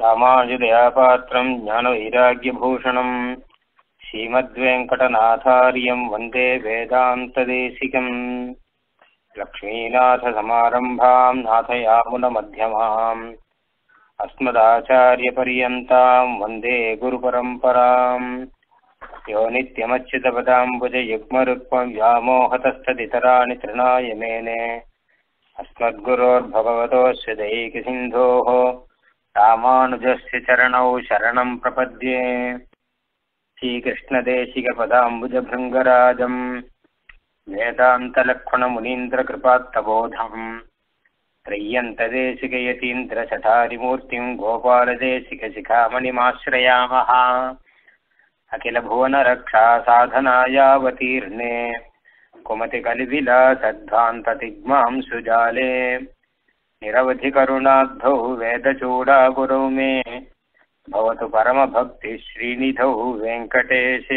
ராமானுஜதயாபாத்திரம் ஞானவைராக்கியபூஷணம் ஸ்ரீமத்வேங்கடநாதாரியம் வந்தே வேதாந்ததேசிகம் லக்ஷ்மீநாथसमारम्भाम् नाथयामुनमध्यमाम् अस्मदाचार्यपर्यन्ताम् वन्दे गुरुपरम्पराम् यो नित्यमच्युतपदाम्बुजयुग्मरुक्मं व्यामोहतस्तदितराणि तृणाय मेने अस्मद्गुरोर्भगवतोऽस्य दैकसिन्धोः रामानुजस्य चरणौ शरणं प्रपद्ये श्रीकृष्णदेशिकपदाम्बुजभृङ्गराजम् वेदान्तलक्ष्मणमुनीन्द्रकृपात्तबोधम् त्रय्यन्तदेशिकयतीन्द्रशठारिमूर्तिम् गोपालदेशिकशिखामणिमाश्रयामः अखिलभुवनरक्षासाधनायावतीर्णे कुमतिकलिविलासद्धान्ततिग्मां सुजाले निरवधिकरुणाब्धौ वेदचूडागुरौ मे भवतु परमभक्तिश्रीनिधौ वेङ्कटेशे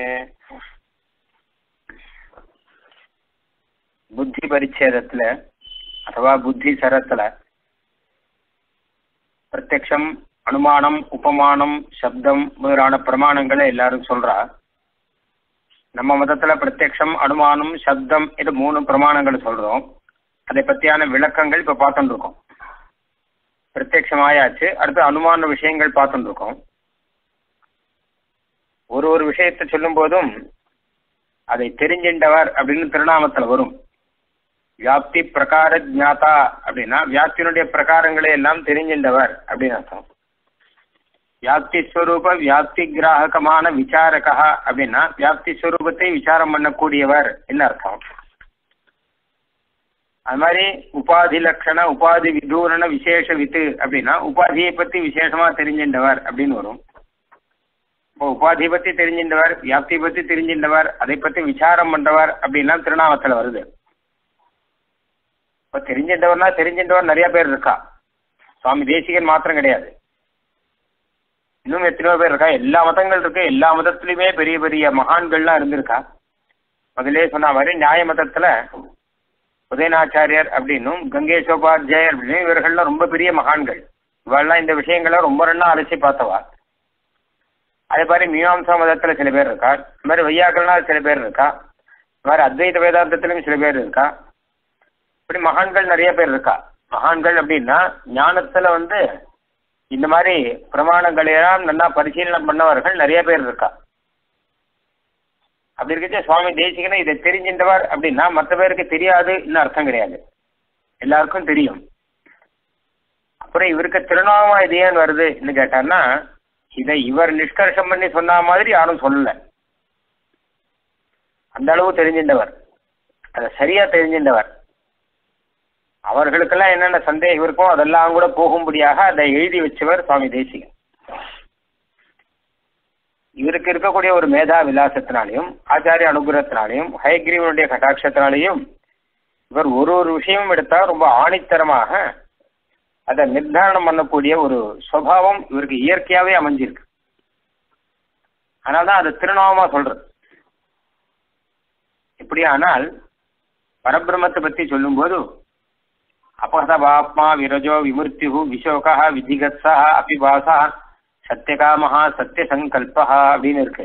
புத்தி பரிச்சேதத்துல அथवा புத்தி சரத்துல பிரத்யக்ஷம் அனுமானம் உபமானம் சப்தம் முதலான பிரமாணங்களை எல்லாரும் சொல்றா நம்ம மதத்துல பிரத்யக்ஷம் அனுமானம் சப்தம் இது மூணு பிரமாணங்கள் சொல்றோம் அதை பத்தியான விளக்கங்கள் இப்ப பார்த்துட்டு இருக்கோம் பிரத்யக்ஷமாயாச்சு அடுத்து அனுமான விஷயங்கள் பார்த்துட்டு இருக்கோம் ஒரு ஒரு விஷயத்தை சொல்லும் போதும் அதை தெரிஞ்சின்றவர் அப்படின்னு திருநாமத்துல வரும் வியாப்தி பிரகார ஜாதா அப்படின்னா வியாப்தியினுடைய பிரகாரங்களை எல்லாம் தெரிஞ்சின்றவர் அப்படின்னு அர்த்தம் வியாப்தி ஸ்வரூப வியாப்தி கிராககமான விசாரகா அப்படின்னா வியாப்தி ஸ்வரூபத்தை விசாரம் பண்ணக்கூடியவர் என்ன அர்த்தம் அது மாதிரி உபாதி லட்சண உபாதி விதூரண விசேஷ வித்து அப்படின்னா உபாதியை பத்தி விசேஷமா தெரிஞ்சின்றவர் அப்படின்னு வரும் இப்போ உபாதியை பத்தி தெரிஞ்சின்றவர் வியாப்தியை பத்தி தெரிஞ்சின்றவர் அதை பத்தி விசாரம் பண்றவர் அப்படின்லாம் திருநாமத்துல வருது இப்போ தெரிஞ்சின்றவர்னா தெரிஞ்சின்றவர் நிறைய பேர் இருக்கா சுவாமி தேசிகன் மாத்திரம் கிடையாது இன்னும் எத்தனையோ பேர் இருக்கா எல்லா மதங்கள் இருக்கு எல்லா மதத்திலுமே பெரிய பெரிய மகான்கள்லாம் இருந்திருக்கா முதலே சொன்ன மாதிரி நியாய மதத்துல உதயநாச்சாரியர் அப்படின்னும் கங்கேஷோபாத்தியாயர் அப்படின்னு இவர்கள்லாம் ரொம்ப பெரிய மகான்கள் இவெல்லாம் இந்த விஷயங்களை ரொம்ப ரெண்டா அலசி பார்த்தவா அதே மாதிரி மீமாம்சா மதத்துல சில பேர் இருக்கா இந்த மாதிரி வையாக்கள்னா சில பேர் இருக்கா இந்த மாதிரி அத்வைத வேதாந்தத்திலும் சில பேர் இருக்கா இப்படி மகான்கள் நிறைய பேர் இருக்கா மகான்கள் அப்படின்னா ஞானத்துல வந்து இந்த மாதிரி பிரமாணங்களை எல்லாம் நல்லா பரிசீலனை பண்ணவர்கள் நிறைய பேர் இருக்கா அப்படி இருக்கச்சே சுவாமி தேசிகனை இதை தெரிஞ்சின்றவர் அப்படின்னா மற்ற பேருக்கு தெரியாது இன்னும் அர்த்தம் கிடையாது எல்லாருக்கும் தெரியும் அப்புறம் இவருக்கு திருநாமம் இது ஏன் வருதுன்னு கேட்டார்னா இதை இவர் நிஷ்கர்ஷம் பண்ணி சொன்ன மாதிரி யாரும் சொல்லல அந்த அளவு தெரிஞ்சின்றவர் அதை சரியா தெரிஞ்சின்றவர் அவர்களுக்கெல்லாம் என்னென்ன சந்தேகம் இருக்கோ அதெல்லாம் கூட போகும்படியாக அதை எழுதி வச்சவர் சுவாமி தேசிகன் இவருக்கு இருக்கக்கூடிய ஒரு மேதா விலாசத்தினாலையும் ஆச்சாரிய அனுகிரகத்தினாலையும் ஹயக்ரீவனுடைய கட்டாட்சத்தினாலையும் இவர் ஒரு ஒரு விஷயமும் எடுத்தா ரொம்ப ஆணித்தரமாக அதை நிர்தாரணம் பண்ணக்கூடிய ஒரு சுவாவம் இவருக்கு இயற்கையாவே அமைஞ்சிருக்கு அதனால்தான் அது திருநாமமா சொல்றது இப்படியானால் பரபிரமத்தை பத்தி சொல்லும்போது அபகதபாப்மா விரஜோ விமுர்த்தியு விசோகா விதிகத்ஸா அபிபாசா சத்தியகாமஹா சத்திய சங்கல்பா அப்படின்னு இருக்கு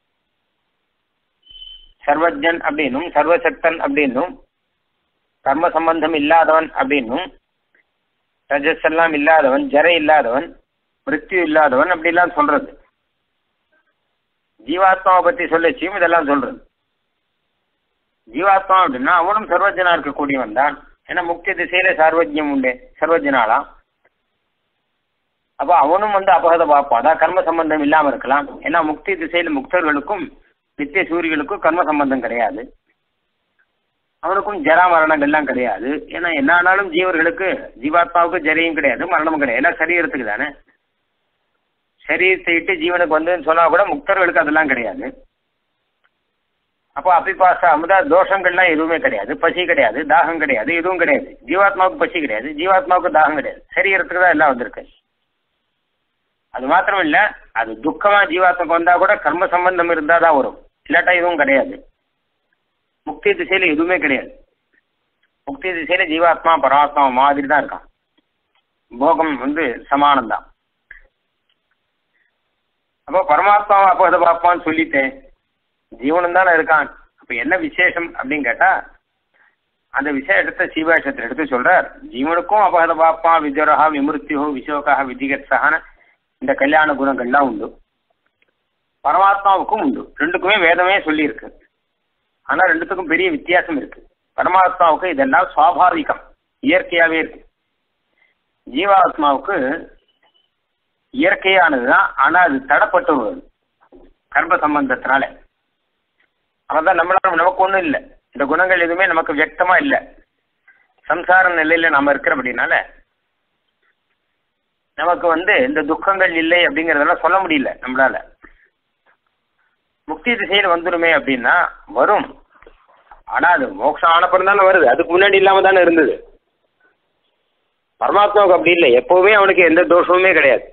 சர்வஜன் அப்படின்னும் சர்வசக்தன் அப்படின்னும் கர்ம சம்பந்தம் இல்லாதவன் அப்படின்னும் ரஜஸ் எல்லாம் இல்லாதவன் ஜர இல்லாதவன் மிருத்யு இல்லாதவன் அப்படிலாம் சொல்றது ஜீவாத்மாவை பத்தி சொல்லச்சியும் இதெல்லாம் சொல்றது ஜீவாத்மா அப்படின்னா அவனும் சர்வஜனா இருக்கக்கூடியவன் தான் ஏன்னா முக்கிய திசையில சார்வஜ்யம் உண்டு சர்வஜனாலாம் அப்போ அவனும் வந்து அபகத பார்ப்பான் அதான் கர்ம சம்பந்தம் இல்லாம இருக்கலாம் ஏன்னா முக்தி திசையில முக்தர்களுக்கும் நித்திய சூரியர்களுக்கும் கர்ம சம்பந்தம் கிடையாது அவனுக்கும் ஜரா மரணங்கள்லாம் கிடையாது ஏன்னா என்ன ஆனாலும் ஜீவர்களுக்கு ஜீவாத்மாவுக்கு ஜரையும் கிடையாது மரணமும் கிடையாது ஏன்னா சரீரத்துக்கு தானே சரீரத்தை இட்டு ஜீவனுக்கு வந்து சொன்னா கூட முக்தர்களுக்கு அதெல்லாம் கிடையாது அப்போ அபிபாச அமுதா தோஷங்கள்லாம் எதுவுமே கிடையாது பசி கிடையாது தாகம் கிடையாது எதுவும் கிடையாது ஜீவாத்மாவுக்கு பசி கிடையாது ஜீவாத்மாவுக்கு தாகம் கிடையாது சரீரத்துக்கு தான் எல்லாம் வந்திருக்கு அது மாத்திரம் இல்ல அது துக்கமா ஜீவாத்மாக்கு வந்தா கூட கர்ம சம்பந்தம் இருந்தா தான் வரும் இல்லாட்டா எதுவும் கிடையாது முக்தி திசையில எதுவுமே கிடையாது முக்தி திசையில ஜீவாத்மா பரமாத்மா மாதிரி தான் இருக்கான் போகம் வந்து சமானம் தான் அப்போ பரமாத்மாவை அப்போதை பார்ப்பான்னு சொல்லிட்டேன் ஜீவனும் தானே இருக்கான் அப்ப என்ன விசேஷம் அப்படின்னு கேட்டா அந்த விசேஷத்தை சீவாஷத்தில் எடுத்து சொல்றார் ஜீவனுக்கும் அபகத பாப்பா விஜரஹா விமிருத்தியோ விசோகா விதிகத்சகான இந்த கல்யாண குணங்கள்லாம் உண்டு பரமாத்மாவுக்கும் உண்டு ரெண்டுக்குமே வேதமே சொல்லியிருக்கு ஆனா ரெண்டுத்துக்கும் பெரிய வித்தியாசம் இருக்கு பரமாத்மாவுக்கு இதெல்லாம் சுவாபாவிகம் இயற்கையாவே இருக்கு ஜீவாத்மாவுக்கு இயற்கையானதுதான் ஆனா அது தடப்பட்டு வருது கர்ப்ப சம்பந்தத்தினால அதான் நம்மளால நமக்கு ஒண்ணும் இல்லை இந்த குணங்கள் எதுவுமே நமக்கு வியக்தமா இல்லை சம்சார நிலையில நாம இருக்கிறபடினால நமக்கு வந்து இந்த துக்கங்கள் இல்லை அப்படிங்கறதெல்லாம் சொல்ல முடியல நம்மளால முக்தி திசையில் வந்துருமே அப்படின்னா வரும் ஆனா அது மோட்சம் ஆனப்பறம் தானே வருது அதுக்கு முன்னாடி இல்லாம தானே இருந்தது பரமாத்மாவுக்கு அப்படி இல்லை எப்பவுமே அவனுக்கு எந்த தோஷமுமே கிடையாது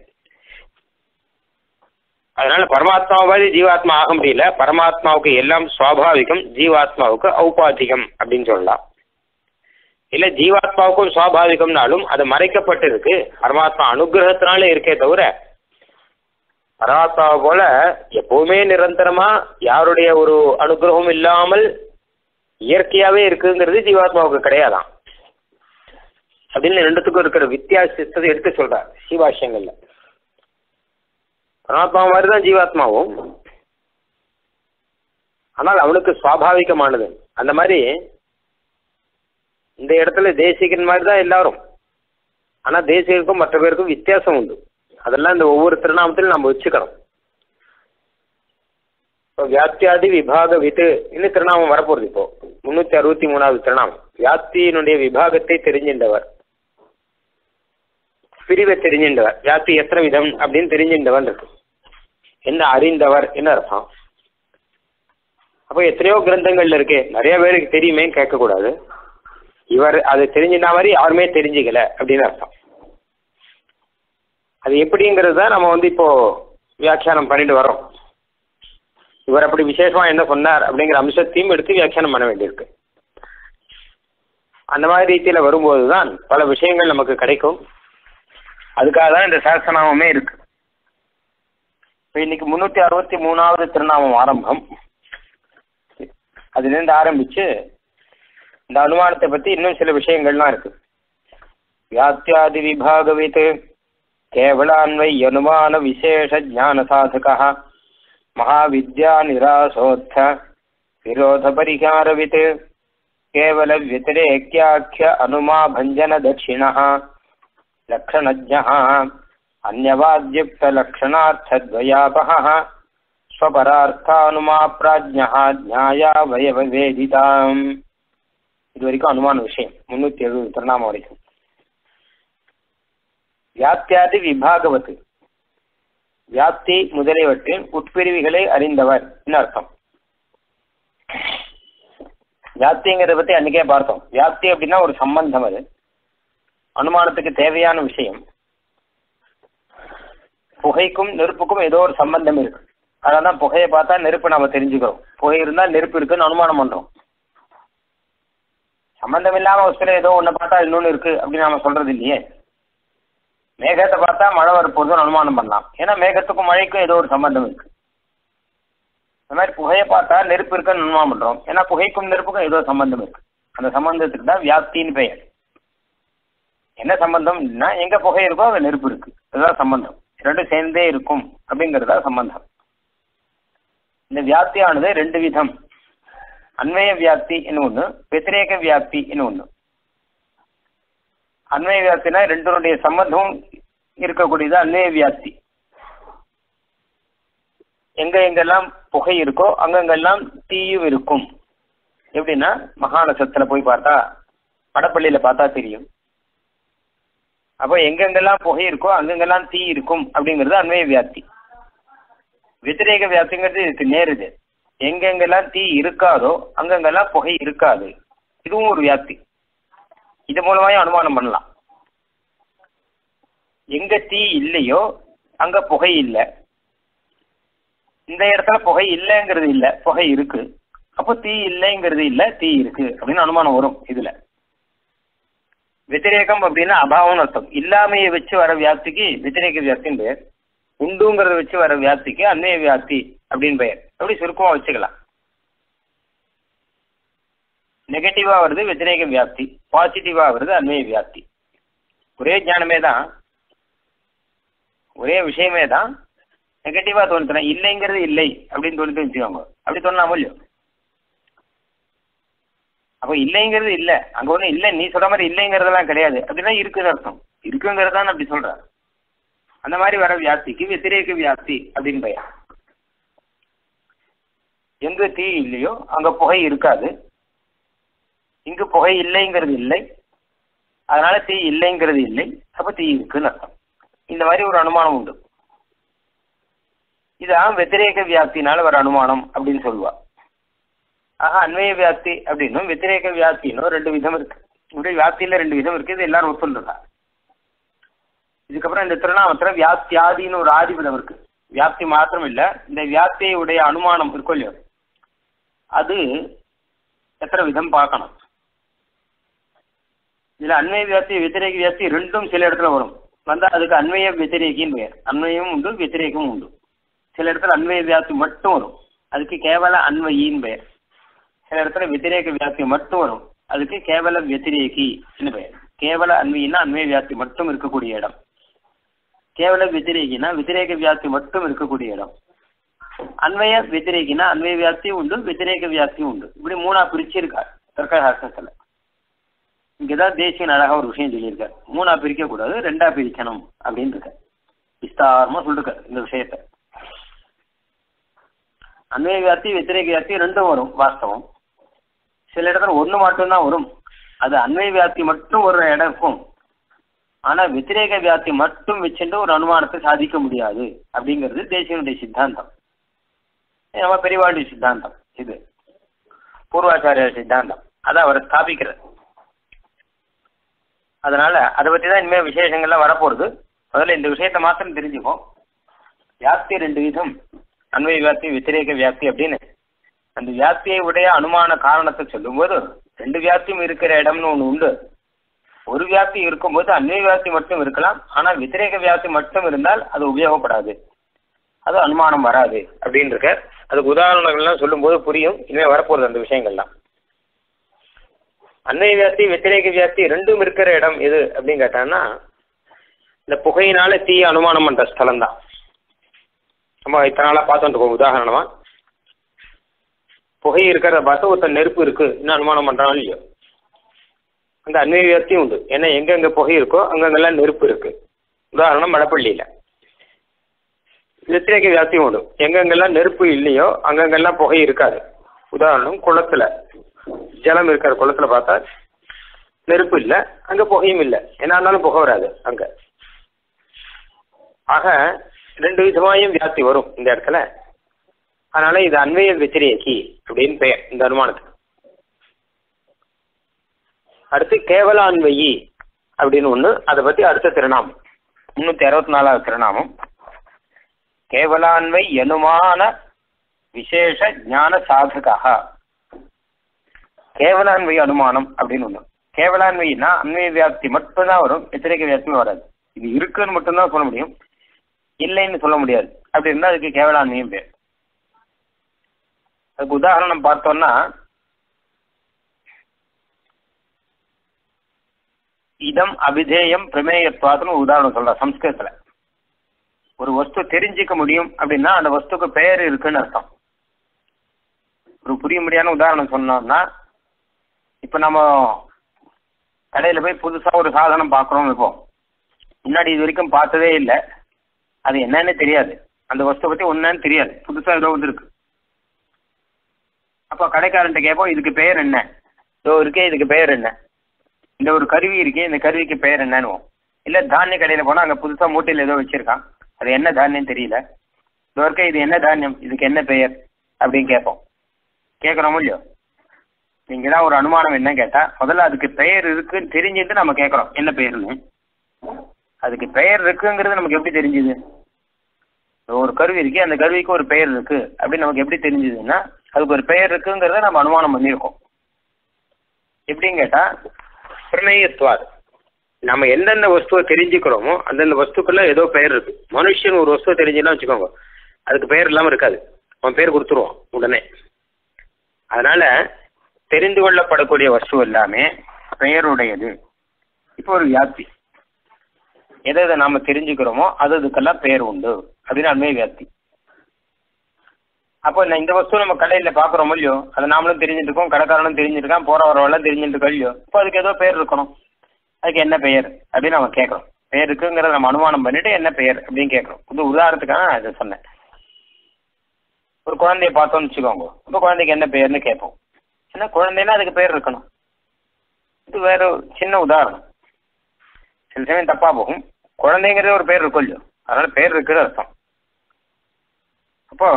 அதனால பரமாத்மா மாதிரி ஜீவாத்மா ஆக முடியல பரமாத்மாவுக்கு எல்லாம் சுவாபாவிகம் ஜீவாத்மாவுக்கு ஔபாதிகம் அப்படின்னு சொல்லலாம் இல்ல ஜீவாத்மாவுக்கும் சுவாபாவிகம்னாலும் அது மறைக்கப்பட்டு இருக்கு பரமாத்மா அனுகிரகத்தினால இருக்கே தவிர பரமாத்மாவை போல எப்பவுமே நிரந்தரமா யாருடைய ஒரு அனுகிரகம் இல்லாமல் இயற்கையாவே இருக்குங்கிறது ஜீவாத்மாவுக்கு கிடையாதான் அப்படின்னு ரெண்டுத்துக்கும் இருக்கிற வித்தியாசத்தை எடுத்து சொல்றார் சிவாசியங்கள்ல பரமாத்மா மாதிரி தான் ஜீவாத்மாவும் ஆனால் அவனுக்கு சுவாபாவிகமானது அந்த மாதிரி இந்த இடத்துல தேசிகன் மாதிரி தான் எல்லாரும் ஆனா தேசிகருக்கும் மற்ற பேருக்கும் வித்தியாசம் உண்டு அதெல்லாம் இந்த ஒவ்வொரு திருநாமத்திலும் நம்ம வச்சுக்கணும் இப்போ வியாப்தியாதி விபாக வித்து இன்னும் திருநாமம் வரப்போகுது இப்போ முன்னூத்தி அறுபத்தி மூணாவது திருநாமம் வியாப்தியினுடைய விபாகத்தை தெரிஞ்சின்றவர் பிரிவை தெரிஞ்சின்றவர் வியாப்தி எத்தனை விதம் அப்படின்னு தெரிஞ்சின்றவன் இருக்கு என்ன அறிந்தவர் என்ன அர்த்தம் அப்போ எத்தனையோ கிரந்தங்கள்ல இருக்கு நிறைய பேருக்கு தெரியுமேன்னு கேட்கக்கூடாது இவர் அது தெரிஞ்சிருந்த மாதிரி யாருமே தெரிஞ்சுக்கல அப்படின்னு அர்த்தம் அது எப்படிங்கிறது தான் நம்ம வந்து இப்போ வியாக்கியானம் பண்ணிட்டு வரோம் இவர் அப்படி விசேஷமா என்ன சொன்னார் அப்படிங்கிற அம்சத்தையும் எடுத்து வியாக்கியானம் பண்ண வேண்டியிருக்கு அந்த மாதிரி ரீதியில வரும்போது தான் பல விஷயங்கள் நமக்கு கிடைக்கும் அதுக்காக தான் இந்த சாஸ்திரநாமமே இருக்கு இப்போ இன்னைக்கு முன்னூத்தி அறுபத்தி மூணாவது திருநாமம் ஆரம்பம் அதுலேருந்து ஆரம்பிச்சு இந்த அனுமானத்தை பத்தி இன்னும் சில விஷயங்கள்லாம் இருக்கு வியாத்தியாதி விபாகவித் கேவலான்வை அனுமான விசேஷ ஜான சாதகா மகாவித்யா நிராசோத்த விரோத பரிகாரவித் கேவல व्यतिरेक्याख्य अनुमा भञ्जन दक्षिणः लक्षणज्ञः अन्यवाद्युक्तलक्षणार्थद्वयापहः ஸ்வபரார்த்தானுமா பிராஜ்யா நியாயாவயவேதிதாம் இது வரைக்கும் அனுமான விஷயம் முன்னூத்தி எழுபது திருநாமம் வரைக்கும் வியாப்தியாதி விபாகவத்து வியாப்தி முதலியவற்றின் உட்பிரிவுகளை அறிந்தவர் அர்த்தம் வியாப்திங்கிறத பத்தி அன்னைக்கே பார்த்தோம் வியாப்தி அப்படின்னா ஒரு சம்பந்தம் அது அனுமானத்துக்கு தேவையான விஷயம் புகைக்கும் நெருப்புக்கும் ஏதோ ஒரு சம்பந்தம் இருக்கு அதனால புகையை பார்த்தா நெருப்பு நம்ம தெரிஞ்சுக்கிறோம் புகை இருந்தா நெருப்பு இருக்குன்னு அனுமானம் பண்றோம் சம்பந்தம் இல்லாம வச்சுல ஏதோ ஒண்ணு பார்த்தா இன்னொன்னு இருக்கு அப்படின்னு நாம சொல்றது இல்லையே மேகத்தை பார்த்தா மழை வரப்போகுதுன்னு அனுமானம் பண்ணலாம் ஏன்னா மேகத்துக்கும் மழைக்கும் ஏதோ ஒரு சம்பந்தம் இருக்கு இந்த மாதிரி புகையை பார்த்தா நெருப்பு இருக்குன்னு அனுமானம் பண்றோம் ஏன்னா புகைக்கும் நெருப்புக்கும் ஏதோ சம்பந்தம் இருக்கு அந்த சம்பந்தத்துக்கு தான் வியாப்தின்னு பெயர் என்ன சம்பந்தம்னா எங்க புகை இருக்கோ அங்க நெருப்பு இருக்கு அதுதான் சம்பந்தம் ரெண்டும் சேர்ந்தே இருக்கும் அப்படிங்கிறது தான் சம்பந்தம் இந்த வியாப்தியானது ரெண்டு விதம் அன்வய வியாப்தி என்ன ஒண்ணு வெத்திரேக வியாப்தி என்ன ஒண்ணு அன்வய வியாப்தினா ரெண்டருடைய சம்பந்தம் இருக்கக்கூடியது அன்வய வியாப்தி எங்க எங்கெல்லாம் புகை இருக்கோ அங்கங்கெல்லாம் தீயும் இருக்கும் எப்படின்னா மகாநசத்துல போய் பார்த்தா படப்பள்ளியில பார்த்தா தெரியும் அப்போ எங்கெங்கெல்லாம் புகை இருக்கோ அங்கங்கெல்லாம் தீ இருக்கும் அப்படிங்கிறது அன்வய வியாப்தி வெத்திரேக வியாப்திங்கிறது இதுக்கு நேருது எங்கெங்கெல்லாம் தீ இருக்காதோ அங்கங்கெல்லாம் புகை இருக்காது இதுவும் ஒரு வியாப்தி இது மூலமாயும் அனுமானம் பண்ணலாம் எங்க தீ இல்லையோ அங்க புகை இல்லை இந்த இடத்துல புகை இல்லைங்கிறது இல்ல புகை இருக்கு அப்போ தீ இல்லைங்கிறது இல்ல தீ இருக்கு அப்படின்னு அனுமானம் வரும் இதுல வெத்திரேகம் அப்படின்னா அபாவம்னு அர்த்தம் இல்லாமையை வச்சு வர வியாப்திக்கு வெத்திரேக வியாப்தின்னு பேர் உண்டுங்கிறத வச்சு வர வியாப்திக்கு அன்வய வியாப்தி அப்படின்னு பெயர் அப்படி சுருக்கமாக வச்சுக்கலாம் நெகட்டிவா வருது வெத்திரேக வியாப்தி பாசிட்டிவா வருது அன்வய வியாப்தி ஒரே ஞானமே தான் ஒரே விஷயமே தான் நெகட்டிவா தோணுதுனா இல்லைங்கிறது இல்லை அப்படின்னு தோணுது வச்சுக்கோங்க அப்படி தோணலாமோ இல்லையோ அப்போ இல்லைங்கிறது இல்லை அங்க ஒன்றும் இல்லை நீ சொல்ற மாதிரி இல்லைங்கிறதெல்லாம் கிடையாது அப்படின்னா இருக்குன்னு அர்த்தம் இருக்குங்கிறது தான் அப்படி சொல்ற அந்த மாதிரி வர வியாப்திக்கு வெத்திரேக வியாப்தி அப்படின்னு பெயர் எங்க தீ இல்லையோ அங்க புகை இருக்காது இங்கு புகை இல்லைங்கிறது இல்லை அதனால தீ இல்லைங்கிறது இல்லை அப்ப தீ இருக்குன்னு அர்த்தம் இந்த மாதிரி ஒரு அனுமானம் உண்டு இதான் வெத்திரேக வியாப்தினால வர அனுமானம் அப்படின்னு சொல்லுவா ஆக அன்வய வியாப்தி அப்படின்னும் வெத்திரேக வியாப்தின்னும் ரெண்டு விதம் இருக்கு இப்படி வியாப்தியில ரெண்டு விதம் இருக்கு இது எல்லாரும் ஒத்துருக்கா இதுக்கப்புறம் இந்த திருநாமத்துல வியாப்தியாதின்னு ஒரு ஆதிபதம் இருக்கு வியாப்தி மாத்திரம் இல்ல இந்த வியாப்தியுடைய அனுமானம் இருக்கும் இல்லையோ அது எத்தனை விதம் பார்க்கணும் இதுல அன்வய வியாப்தி வெத்திரேக வியாப்தி ரெண்டும் சில இடத்துல வரும் வந்தா அதுக்கு அன்வய வெத்திரேகின்னு பெயர் அன்வயமும் உண்டு வெத்திரேகமும் உண்டு சில இடத்துல அன்வய வியாப்தி மட்டும் வரும் அதுக்கு கேவல அன்வயின்னு பெயர் சில இடத்துல வெத்திரேக வியாப்தி மட்டும் வரும் அதுக்கு கேவல வெத்திரேகின்னு பெயர் கேவல அன்வயின்னா அன்வய வியாப்தி மட்டும் இருக்கக்கூடிய இடம் கேவல வெத்திரேகினா வெத்திரேக வியாப்தி மட்டும் இருக்கக்கூடிய இடம் அன்வய வெத்திரேகினா அன்வய வியாப்தி உண்டு வெத்திரேக வியாப்தி உண்டு இப்படி மூணா பிரிச்சிருக்கார் தர்க்கசாஸ்திரத்துல இங்கதான் தேசியன் அழகா ஒரு விஷயம் சொல்லியிருக்காரு மூணா பிரிக்க கூடாது ரெண்டா பிரிக்கணும் அப்படின்னு இருக்க விஸ்தாரமா சொல்லிருக்காரு இந்த விஷயத்த அன்வய வியாப்தி வெத்திரேக வியாப்தி ரெண்டும் வரும் வாஸ்தவம் சில இடத்துல ஒண்ணு மட்டும்தான் வரும் அது அன்வய வியாப்தி மட்டும் ஒரு இடம் இருக்கும் ஆனா வெத்திரேக வியாப்தி மட்டும் வச்சுட்டு ஒரு அனுமானத்தை சாதிக்க முடியாது அப்படிங்கிறது தேசியனுடைய சித்தாந்தம் நம்ம பெரியவாளுடைய சித்தாந்தம் இது பூர்வாச்சாரிய சித்தாந்தம் அதை அவர் ஸ்தாபிக்கிறது அதனால அதை பத்தி தான் இனிமேல் விசேஷங்கள்லாம் வரப்போகுது முதல்ல இந்த விஷயத்தை மாத்திரம் தெரிஞ்சுப்போம் வியாப்தி ரெண்டு விதம் அன்வய வியாப்தி வெத்திரேக வியாப்தி அப்படின்னு அந்த வியாப்தியை உடைய அனுமான காரணத்தை சொல்லும்போது ரெண்டு வியாப்தியும் இருக்கிற இடம்னு ஒன்று உண்டு ஒரு வியாப்தி இருக்கும்போது அன்வய வியாப்தி மட்டும் இருக்கலாம் ஆனால் வெத்திரேக வியாப்தி மட்டும் இருந்தால் அது உபயோகப்படாது அது அனுமானம் வராது அப்படின்னு இருக்க அதுக்கு உதாரணங்கள்லாம் சொல்லும்போது புரியும் இனிமேல் வரப்போகுது அந்த விஷயங்கள்லாம் அன்வய வியாப்தி வெத்திரேக வியாப்தி ரெண்டும் இருக்கிற இடம் எது அப்படின்னு கேட்டான்னா இந்த புகையினால தீ அனுமானம் பண்ற ஸ்தலம் தான் நம்ம இத்தனை நாளாக பார்த்துட்டு இருக்கோம் உதாரணமா புகை இருக்கிறத பார்த்து ஒருத்தர் நெருப்பு இருக்கு இன்னும் அனுமானம் பண்றான் இல்லையோ அந்த அன்வய வியாப்தியும் உண்டு ஏன்னா எங்கெங்க புகை இருக்கோ அங்கங்கெல்லாம் நெருப்பு இருக்கு உதாரணம் மடப்பள்ளியில வெத்திரேக வியாப்தியும் உண்டு எங்கெங்கெல்லாம் நெருப்பு இல்லையோ அங்கங்கெல்லாம் புகை இருக்காது உதாரணம் குளத்துல ஜலம் இருக்கிற குளத்துல பார்த்தா நெருப்பு இல்லை அங்க புகையும் இல்லை என்ன இருந்தாலும் புகை வராது அங்க ஆக ரெண்டு விதமாயும் வியாப்தி வரும் இந்த இடத்துல அதனால இது அன்வய வெத்திரேகி அப்படின்னு பெயர் இந்த அனுமானத்துக்கு அடுத்து கேவல அன்வயி அப்படின்னு ஒன்று அதை பத்தி அடுத்த திருநாமம் முன்னூத்தி அறுபத்தி நாலாவது திருநாமம் கேவலான்வை அனுமான விசேஷ ஞான சாதகா கேவலான்வை அனுமானம் அப்படின்னு ஒன்று கேவலான்வைனா அன்வய வியாப்தி மட்டும்தான் வரும் வெத்திரேக வியாப்தியும் வராது இது இருக்குன்னு மட்டும்தான் சொல்ல முடியும் இல்லைன்னு சொல்ல முடியாது அப்படி இருந்தால் அதுக்கு கேவலான்மையும் பேர் அதுக்கு உதாரணம் பார்த்தோம்னா இதம் அபிதேயம் பிரமேயத்வாதுன்னு ஒரு உதாரணம் சொல்ற சம்ஸ்கிருதத்துல ஒரு வஸ்து தெரிஞ்சிக்க முடியும் அப்படின்னா அந்த வஸ்துக்கு பெயர் இருக்குன்னு அர்த்தம் ஒரு புரிய முடியாத உதாரணம் சொன்னோம்னா இப்போ நம்ம கடையில் போய் புதுசாக ஒரு சாதனம் பார்க்குறோம் இப்போ முன்னாடி இது வரைக்கும் பார்த்ததே இல்லை அது என்னன்னு தெரியாது அந்த வஸ்து பற்றி ஒன்றுன்னு தெரியாது புதுசாக ஏதோ வந்துருக்கு அப்போ கடைக்காரன்ட்ட கேட்போம் இதுக்கு பெயர் என்ன இதோ இருக்கே இதுக்கு பெயர் என்ன இந்த ஒரு கருவி இருக்கே இந்த கருவிக்கு பெயர் என்னன்னு இல்லை தானிய கடையில் போனால் அங்கே புதுசாக மூட்டையில் ஏதோ வச்சுருக்கான் அது என்ன தானியம் தெரியல இதோ இருக்க இது என்ன தானியம் இதுக்கு என்ன பெயர் அப்படின்னு கேட்போம் கேட்குறோமோ இல்லையோ நீங்கள் தான் ஒரு அனுமானம் என்ன கேட்டால் முதல்ல அதுக்கு பெயர் இருக்குன்னு தெரிஞ்சுட்டு நம்ம கேட்குறோம் என்ன பெயர்னு அதுக்கு பெயர் இருக்குங்கிறது நமக்கு எப்படி தெரிஞ்சுது ஒரு கருவி இருக்கு அந்த கருவிக்கு ஒரு பெயர் இருக்கு அப்படின்னு நமக்கு எப்படி தெரிஞ்சுதுன்னா அதுக்கு ஒரு பெயர் இருக்குங்கிறத நம்ம அனுமானம் பண்ணியிருக்கோம் எப்படின்னு கேட்டால் பிரமேயத்வாது நம்ம எந்தெந்த வஸ்துவை தெரிஞ்சுக்கிறோமோ அந்தந்த வஸ்துக்குள்ள ஏதோ பெயர் இருக்கு மனுஷன் ஒரு வஸ்துவை தெரிஞ்சுன்னா வச்சுக்கோங்க அதுக்கு பெயர் இல்லாமல் இருக்காது அவன் பேர் கொடுத்துருவான் உடனே அதனால தெரிந்து கொள்ளப்படக்கூடிய வஸ்து எல்லாமே பெயருடையது இப்போ ஒரு வியாப்தி எதை எதை நாம தெரிஞ்சுக்கிறோமோ அது அதுக்கெல்லாம் பெயர் உண்டு அப்படின்னு அண்மை வியாப்தி அப்போ நான் இந்த வஸ்து நம்ம கடையில் பார்க்குறோமோ இல்லையோ அதை நாமளும் தெரிஞ்சுட்டு இருக்கோம் கடைக்காரனும் தெரிஞ்சிருக்கான் போற வரவெல்லாம் தெரிஞ்சுட்டு இருக்கோம் இல்லையோ இப்போ அதுக்கு ஏதோ பெயர் இருக்கணும் அதுக்கு என்ன பெயர் அப்படின்னு நம்ம கேட்குறோம் பெயர் இருக்குங்கிறத நம்ம அனுமானம் பண்ணிட்டு என்ன பெயர் அப்படின்னு கேட்குறோம் இது உதாரணத்துக்காக நான் இதை சொன்னேன் ஒரு குழந்தைய பார்த்தோம்னு வச்சுக்கோங்க இப்போ குழந்தைக்கு என்ன பெயர்னு கேட்போம் ஏன்னா குழந்தைன்னா அதுக்கு பேர் இருக்கணும் இது வேற ஒரு சின்ன உதாரணம் சில சமயம் தப்பா போகும் குழந்தைங்கிறது ஒரு பேர் இருக்கும் இல்லையோ அதனால பேர் இருக்கிறது அர்த்தம் அப்போ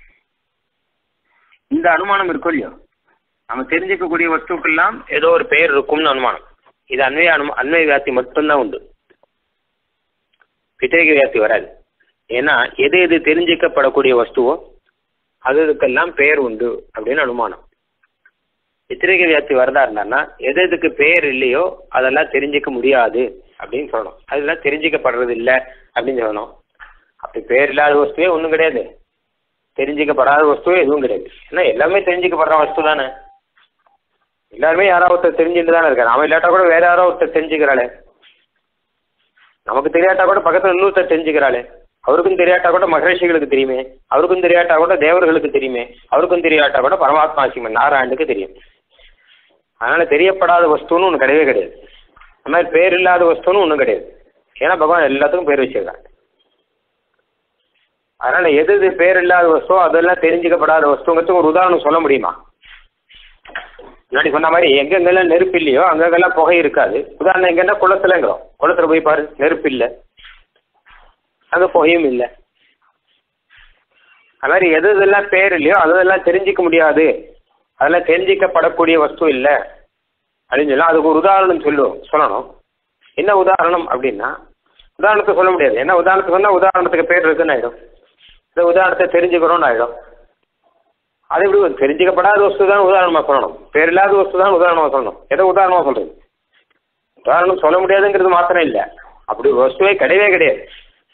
இந்த அனுமானம் இருக்கும் இல்லையோ நம்ம தெரிஞ்சுக்கக்கூடிய வஸ்துக்கெல்லாம் ஏதோ ஒரு பெயர் இருக்கும்னு அனுமானம் இது அன்வய அனு அன்வய வியாப்தி மட்டும்தான் உண்டு வித்திரிக வியாப்தி வராது ஏன்னா எது எது தெரிஞ்சிக்கப்படக்கூடிய வஸ்துவோ அது அதுக்கெல்லாம் பெயர் உண்டு அப்படின்னு அனுமானம் வித்திரிக வியாப்தி வரதா இருந்தான்னா எது எதுக்கு பெயர் இல்லையோ அதெல்லாம் தெரிஞ்சிக்க முடியாது அப்படின்னு சொல்லணும் அதெல்லாம் தெரிஞ்சிக்கப்படுறது இல்லை அப்படின்னு சொல்லணும் அப்படி பேர் இல்லாத வஸ்துவே ஒன்றும் கிடையாது தெரிஞ்சிக்கப்படாத வஸ்துவே எதுவும் கிடையாது ஏன்னா எல்லாமே தெரிஞ்சிக்கப்படுற வஸ்து தானே எல்லாருமே யாராவது ஒருத்தர் தெரிஞ்சுட்டு தானே இருக்காரு அவன் இல்லாட்டா கூட வேற யாரோ ஒருத்தர் தெரிஞ்சுக்கிறாளே நமக்கு தெரியாட்டா கூட பக்கத்துல இன்னொருத்தர் தெரிஞ்சுக்கிறாளே அவருக்கும் தெரியாட்டா கூட மகரிஷிகளுக்கு தெரியுமே அவருக்கும் தெரியாட்டா கூட தேவர்களுக்கு தெரியுமே அவருக்கும் தெரியாட்டா கூட பரமாத்மா சிவன் நாராயணுக்கு தெரியும் அதனால தெரியப்படாத வஸ்துன்னு ஒன்று கிடையவே கிடையாது அந்த மாதிரி பேர் இல்லாத வஸ்துன்னு ஒன்றும் கிடையாது ஏன்னா பகவான் எல்லாத்துக்கும் பேர் வச்சிருக்காங்க அதனால எது எது பேர் இல்லாத வஸ்தோ அதெல்லாம் தெரிஞ்சுக்கப்படாத வஸ்துங்கிறதுக்கு ஒரு உதாரணம் சொல்ல முடியுமா முன்னாடி சொன்ன மாதிரி எங்கெங்கெல்லாம் நெருப்பு இல்லையோ அங்கங்கெல்லாம் புகை இருக்காது உதாரணம் எங்கன்னா குளத்துலங்கிறோம் குளத்துல போய் பாரு நெருப்பு இல்லை அங்கே புகையும் இல்லை அது மாதிரி எது இதெல்லாம் பேர் இல்லையோ அதெல்லாம் தெரிஞ்சிக்க முடியாது அதெல்லாம் தெரிஞ்சிக்கப்படக்கூடிய வஸ்து இல்லை அப்படின்னு சொல்லலாம் அதுக்கு ஒரு உதாரணம் சொல்லுவோம் சொல்லணும் என்ன உதாரணம் அப்படின்னா உதாரணத்தை சொல்ல முடியாது என்ன உதாரணத்துக்கு சொன்னால் உதாரணத்துக்கு பேர் இருக்குன்னு ஆகிடும் இந்த உதாரணத்தை தெரிஞ்சுக்கிறோம்னு ஆகிடும் அது எப்படி ஒரு தெரிஞ்சிக்கப்படாத வஸ்து தான் உதாரணமாக சொல்லணும் பேர் இல்லாத வஸ்து தான் உதாரணமாக சொல்லணும் எதை உதாரணமாக சொல்கிறது உதாரணம் சொல்ல முடியாதுங்கிறது மாத்திரம் இல்லை அப்படி ஒரு வஸ்துவே கிடையவே கிடையாது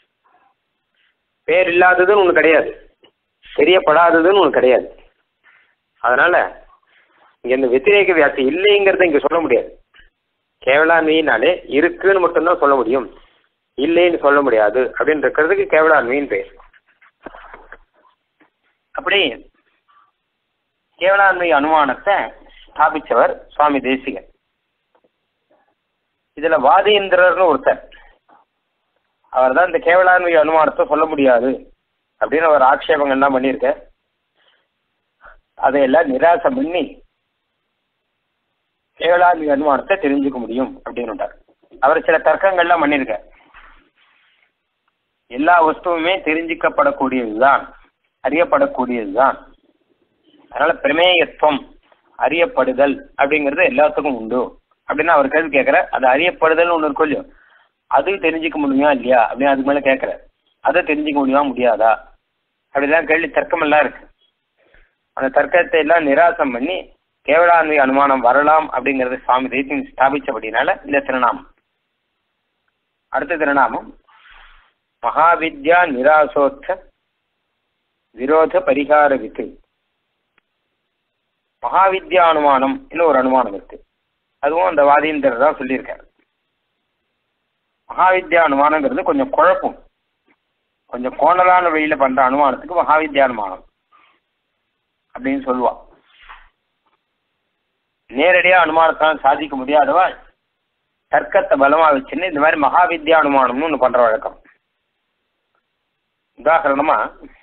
பேர் இல்லாததுன்னு ஒன்று கிடையாது தெரியப்படாததுன்னு ஒன்று கிடையாது அதனால இங்க இந்த வெத்திரேக வியாப்தி இல்லைங்கிறத இங்க சொல்ல முடியாது கேவலான்மையினாலே இருக்குன்னு மட்டும்தான் சொல்ல முடியும் இல்லைன்னு சொல்ல முடியாது அப்படின்னு இருக்கிறதுக்கு கேவலான்மையின் பேர் அப்படி கேவலான்மை அனுமானத்தை ஸ்தாபிச்சவர் சுவாமி தேசிகன் இதுல வாதேந்திரர்னு ஒருத்தர் அவர் தான் இந்த கேவலான்மை அனுமானத்தை சொல்ல முடியாது அப்படின்னு அவர் ஆட்சேபங்கள்லாம் பண்ணியிருக்க அதையெல்லாம் நிராசம் பண்ணி கேவலான்மை அனுமானத்தை தெரிஞ்சுக்க முடியும் அப்படின்னு அவர் சில தர்க்கங்கள்லாம் பண்ணியிருக்க எல்லா வஸ்துவுமே தெரிஞ்சிக்கப்படக்கூடியதுதான் அறியப்படக்கூடியதுதான் அதனால பிரமேயத்துவம் அறியப்படுதல் அப்படிங்கிறது எல்லாத்துக்கும் உண்டு அப்படின்னு அவர் கேள்வி கேட்கிற அது அறியப்படுதல் ஒன்று இருக்கும் இல்லையோ அது தெரிஞ்சுக்க முடியுமா இல்லையா அப்படின்னு அதுக்கு மேலே கேட்குற அதை தெரிஞ்சுக்க முடியுமா முடியாதா அப்படிலாம் கேள்வி தர்க்கம் எல்லாம் இருக்கு அந்த தர்க்கத்தை எல்லாம் நிராசம் பண்ணி கேவலான்மை அனுமானம் வரலாம் அப்படிங்கறத சுவாமி தேசியம் ஸ்தாபிச்சபடினால இந்த திருநாமம் அடுத்த திருநாமம் மகாவித்யா நிராசோத்த விரோத பரிகார வித்து மகாவித்யா அனுமானம் இன்னும் ஒரு அனுமானம் இருக்கு அதுவும் அந்த வாதீந்திரர் தான் சொல்லியிருக்காரு மகாவித்யா அனுமானங்கிறது கொஞ்சம் குழப்பம் கொஞ்சம் கோணலான வழியில பண்ற அனுமானத்துக்கு மகாவித்யா அனுமானம் அப்படின்னு சொல்லுவா நேரடியா அனுமானத்தால் சாதிக்க முடியாதவா தர்க்கத்தை பலமா வச்சுன்னு இந்த மாதிரி மகாவித்யா அனுமானம்னு ஒன்று பண்ற வழக்கம் உதாரணமா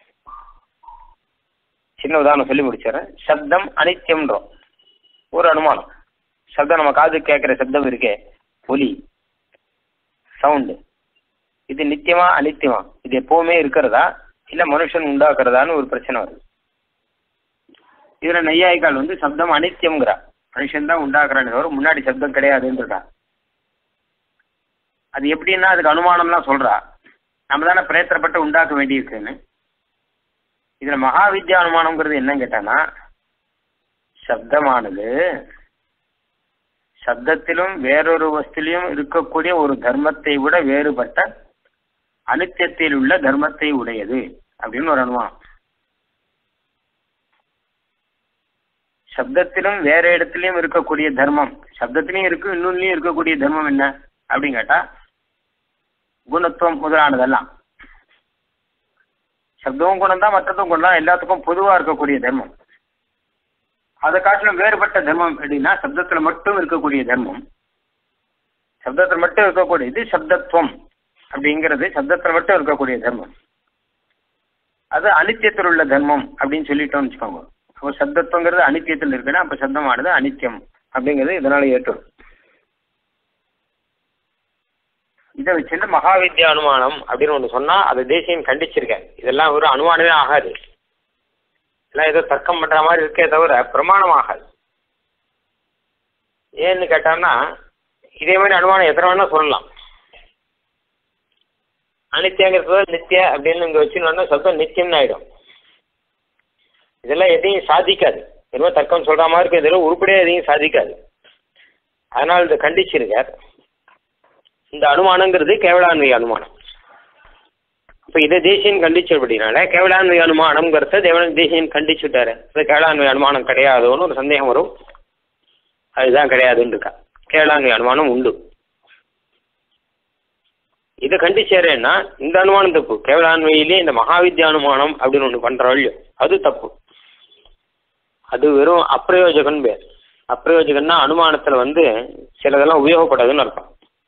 சின்ன உதாரணம் சொல்லி முடிச்சிடறேன் சப்தம் அனித்தியம்ன்றோம் ஒரு அனுமானம் சப்தம் நம்ம காது கேட்குற சப்தம் இருக்கே ஒலி சவுண்டு இது நித்தியமா அனித்தியமா இது எப்பவுமே இருக்கிறதா இல்ல மனுஷன் உண்டாக்குறதான்னு ஒரு பிரச்சனை வருது இதுல நெய்யாய்க்கால் வந்து சப்தம் அனித்தியம்ங்கிறா மனுஷன் தான் உண்டாக்குறான்னு தவிர முன்னாடி சப்தம் கிடையாதுன்றா அது எப்படின்னா அதுக்கு அனுமானம்லாம் சொல்றா நம்ம தானே பிரயத்தனப்பட்டு உண்டாக்க வேண்டியிருக்குன்னு இதுல மகாவித்யா அனுமானம்ங்கிறது என்னன்னு கேட்டானா சப்தமானது சப்தத்திலும் வேறொரு வஸ்துலையும் இருக்கக்கூடிய ஒரு தர்மத்தை விட வேறுபட்ட அனித்தியத்தில் உள்ள தர்மத்தை உடையது அப்படின்னு ஒரு அனுமானம் சப்தத்திலும் வேற இடத்துலயும் இருக்கக்கூடிய தர்மம் சப்தத்திலையும் இருக்கு இன்னொன்னுலயும் இருக்கக்கூடிய தர்மம் என்ன அப்படின்னு கேட்டா குணத்துவம் முதலானதெல்லாம் சப்தமும் குணம் தான் மற்றதும் குணம் தான் எல்லாத்துக்கும் பொதுவா இருக்கக்கூடிய தர்மம் அதை காட்டிலும் வேறுபட்ட தர்மம் எப்படின்னா சப்தத்துல மட்டும் இருக்கக்கூடிய தர்மம் சப்தத்தில் மட்டும் இருக்கக்கூடிய இது சப்தத்துவம் அப்படிங்கிறது சப்தத்தில் மட்டும் இருக்கக்கூடிய தர்மம் அது அனித்தியத்தில் உள்ள தர்மம் அப்படின்னு சொல்லிட்டோம்னு வச்சுக்கோங்க அப்போ சப்தத்துவங்கிறது அனித்தியத்தில் இருக்குன்னா அப்போ சப்தமானது அனித்தியம் அப்படிங்கிறது இதனால ஏற்றும் இதை வச்சுட்டு மகாவித்யா அனுமானம் அப்படின்னு ஒன்று சொன்னா அதை தேசியம் கண்டிச்சிருக்கேன் இதெல்லாம் ஒரு அனுமானமே ஆகாது எல்லாம் ஏதோ தர்க்கம் பண்ற மாதிரி இருக்கே தவிர பிரமாணம் ஆகாது ஏன்னு கேட்டான்னா இதே மாதிரி அனுமானம் எத்தனை வேணா சொல்லலாம் அனித்தியங்கிறது நித்திய அப்படின்னு இங்க வச்சுன்னு சப்தம் நித்தியம்னு ஆயிடும் இதெல்லாம் எதையும் சாதிக்காது என்னமோ தர்க்கம் சொல்ற மாதிரி இருக்கு இதெல்லாம் உருப்படியா எதையும் சாதிக்காது அதனால இதை கண்டிச்சிருக்கார் இந்த அனுமானங்கிறது கேவலான்வய அனுமானம் இப்போ இதை தேசியன் கண்டிச்சபடினால கேவலான்வய அனுமானம்ங்கிறத தேவன் தேசியன் கண்டிச்சுட்டாரு இது கேவலான்வய அனுமானம் கிடையாதோன்னு ஒரு சந்தேகம் வரும் அதுதான் கிடையாதுன்னு இருக்கா கேவலான்வய அனுமானம் உண்டு இதை கண்டிச்சேரேன்னா இந்த அனுமானம் தப்பு கேவலான்வையிலே இந்த மகாவித்யா அனுமானம் அப்படின்னு ஒன்று பண்றோம் இல்லையோ அது தப்பு அது வெறும் அப்பிரயோஜகன் பேர் அப்பிரயோஜகன்னா அனுமானத்துல வந்து சிலதெல்லாம் உபயோகப்படாதுன்னு அர்த்தம்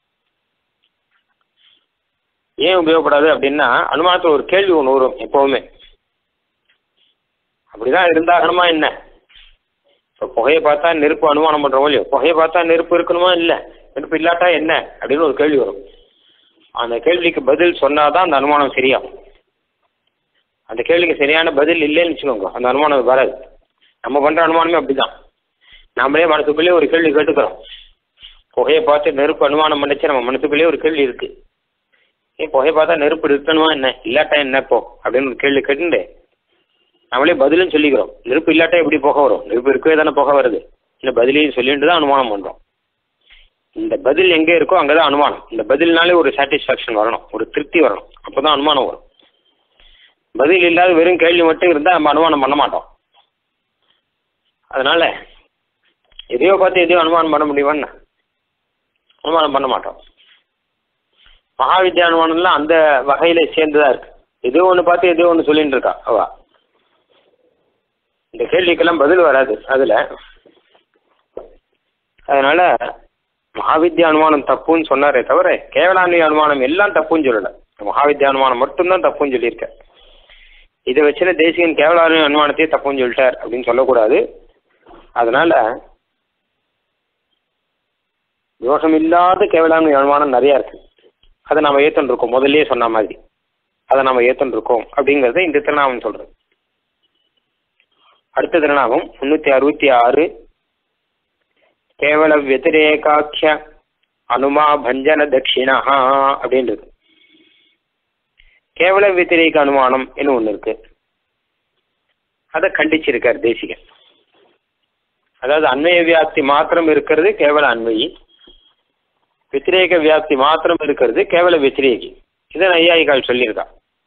ஏன் உபயோகப்படாது அப்படின்னா அனுமானத்தில் ஒரு கேள்வி ஒன்று வரும் எப்பவுமே அப்படிதான் இருந்தாகணுமா என்ன இப்போ புகையை பார்த்தா நெருப்பு அனுமானம் பண்றோம் இல்லையோ புகையை பார்த்தா நெருப்பு இருக்கணுமா இல்லை நெருப்பு இல்லாட்டா என்ன அப்படின்னு ஒரு கேள்வி வரும் அந்த கேள்விக்கு பதில் சொன்னாதான் அந்த அனுமானம் சரியாகும் அந்த கேள்விக்கு சரியான பதில் இல்லைன்னு வச்சுக்கோங்க அந்த அனுமானம் வராது நம்ம பண்ற அனுமானமே அப்படிதான் நாமளே மனசுக்குள்ளேயே ஒரு கேள்வி கேட்டுக்கிறோம் புகையை பார்த்து நெருப்பு அனுமானம் பண்ணிச்சு நம்ம மனசுக்குள்ளேயே ஒரு கேள்வி இருக்கு ஏன் புகையை பார்த்தா நெருப்பு இருக்கணுமா என்ன இல்லாட்டா என்ன இப்போ அப்படின்னு ஒரு கேள்வி கேட்டுண்டு நம்மளே பதிலும் சொல்லிக்கிறோம் நெருப்பு இல்லாட்டா எப்படி புகை வரும் நெருப்பு இருக்கவே தானே புகை வருது இந்த பதிலையும் சொல்லிட்டு தான் அனுமானம் பண்றோம் இந்த பதில் எங்கே இருக்கோ அங்கே தான் அனுமானம் இந்த பதில்னாலே ஒரு சாட்டிஸ்ஃபேக்ஷன் வரணும் ஒரு திருப்தி வரணும் அப்போ தான் அனுமானம் வரும் பதில் இல்லாத வெறும் கேள்வி மட்டும் இருந்தால் நம்ம அனுமானம் பண்ண மாட்டோம் அதனால எதையோ பார்த்து எதையோ அனுமானம் பண்ண முடியுமான்னு அனுமானம் பண்ண மாட்டோம் மகாவித்யா அனுமானம்லாம் அந்த வகையில சேர்ந்துதான் இருக்கு எதோ ஒன்று பார்த்து எதோ ஒன்று சொல்லிட்டு இருக்கா அவ இந்த கேள்விக்கெல்லாம் பதில் வராது அதுல அதனால மகாவித்யா அனுமானம் தப்புன்னு சொன்னாரே தவிர கேவலான்வய அனுமானம் எல்லாம் தப்புன்னு சொல்லல மகாவித்யா அனுமானம் மட்டும்தான் தப்புன்னு சொல்லியிருக்க இதை வச்சுல தேசிகன் கேவலான்வய அனுமானத்தையே தப்புன்னு சொல்லிட்டார் அப்படின்னு சொல்லக்கூடாது அதனால தோஷம் இல்லாத கேவலான்வய அனுமானம் நிறைய இருக்கு அதை நம்ம ஏத்தன் இருக்கோம் முதல்லயே சொன்ன மாதிரி அதை நம்ம ஏத்தன் இருக்கோம் அப்படிங்கறத இந்த திருநாமம் சொல்றது அடுத்த திருநாமம் முன்னூத்தி அறுபத்தி ஆறு கேவல வத்திரேகாட்சிய அனுமா பஞ்சன தட்சிணா அப்படின்றது கேவல வத்திரேக அனுமானம் ஒன்று இருக்கு அதை கண்டிச்சிருக்கார் தேசிகன் அதாவது அன்வய வியாப்தி மாத்திரம் இருக்கிறது கேவல அன்வயி வத்திரேக வியாப்தி மாத்திரம் இருக்கிறது கேவல வத்திரேகி இதை நையாயிகால் சொல்லியிருக்கா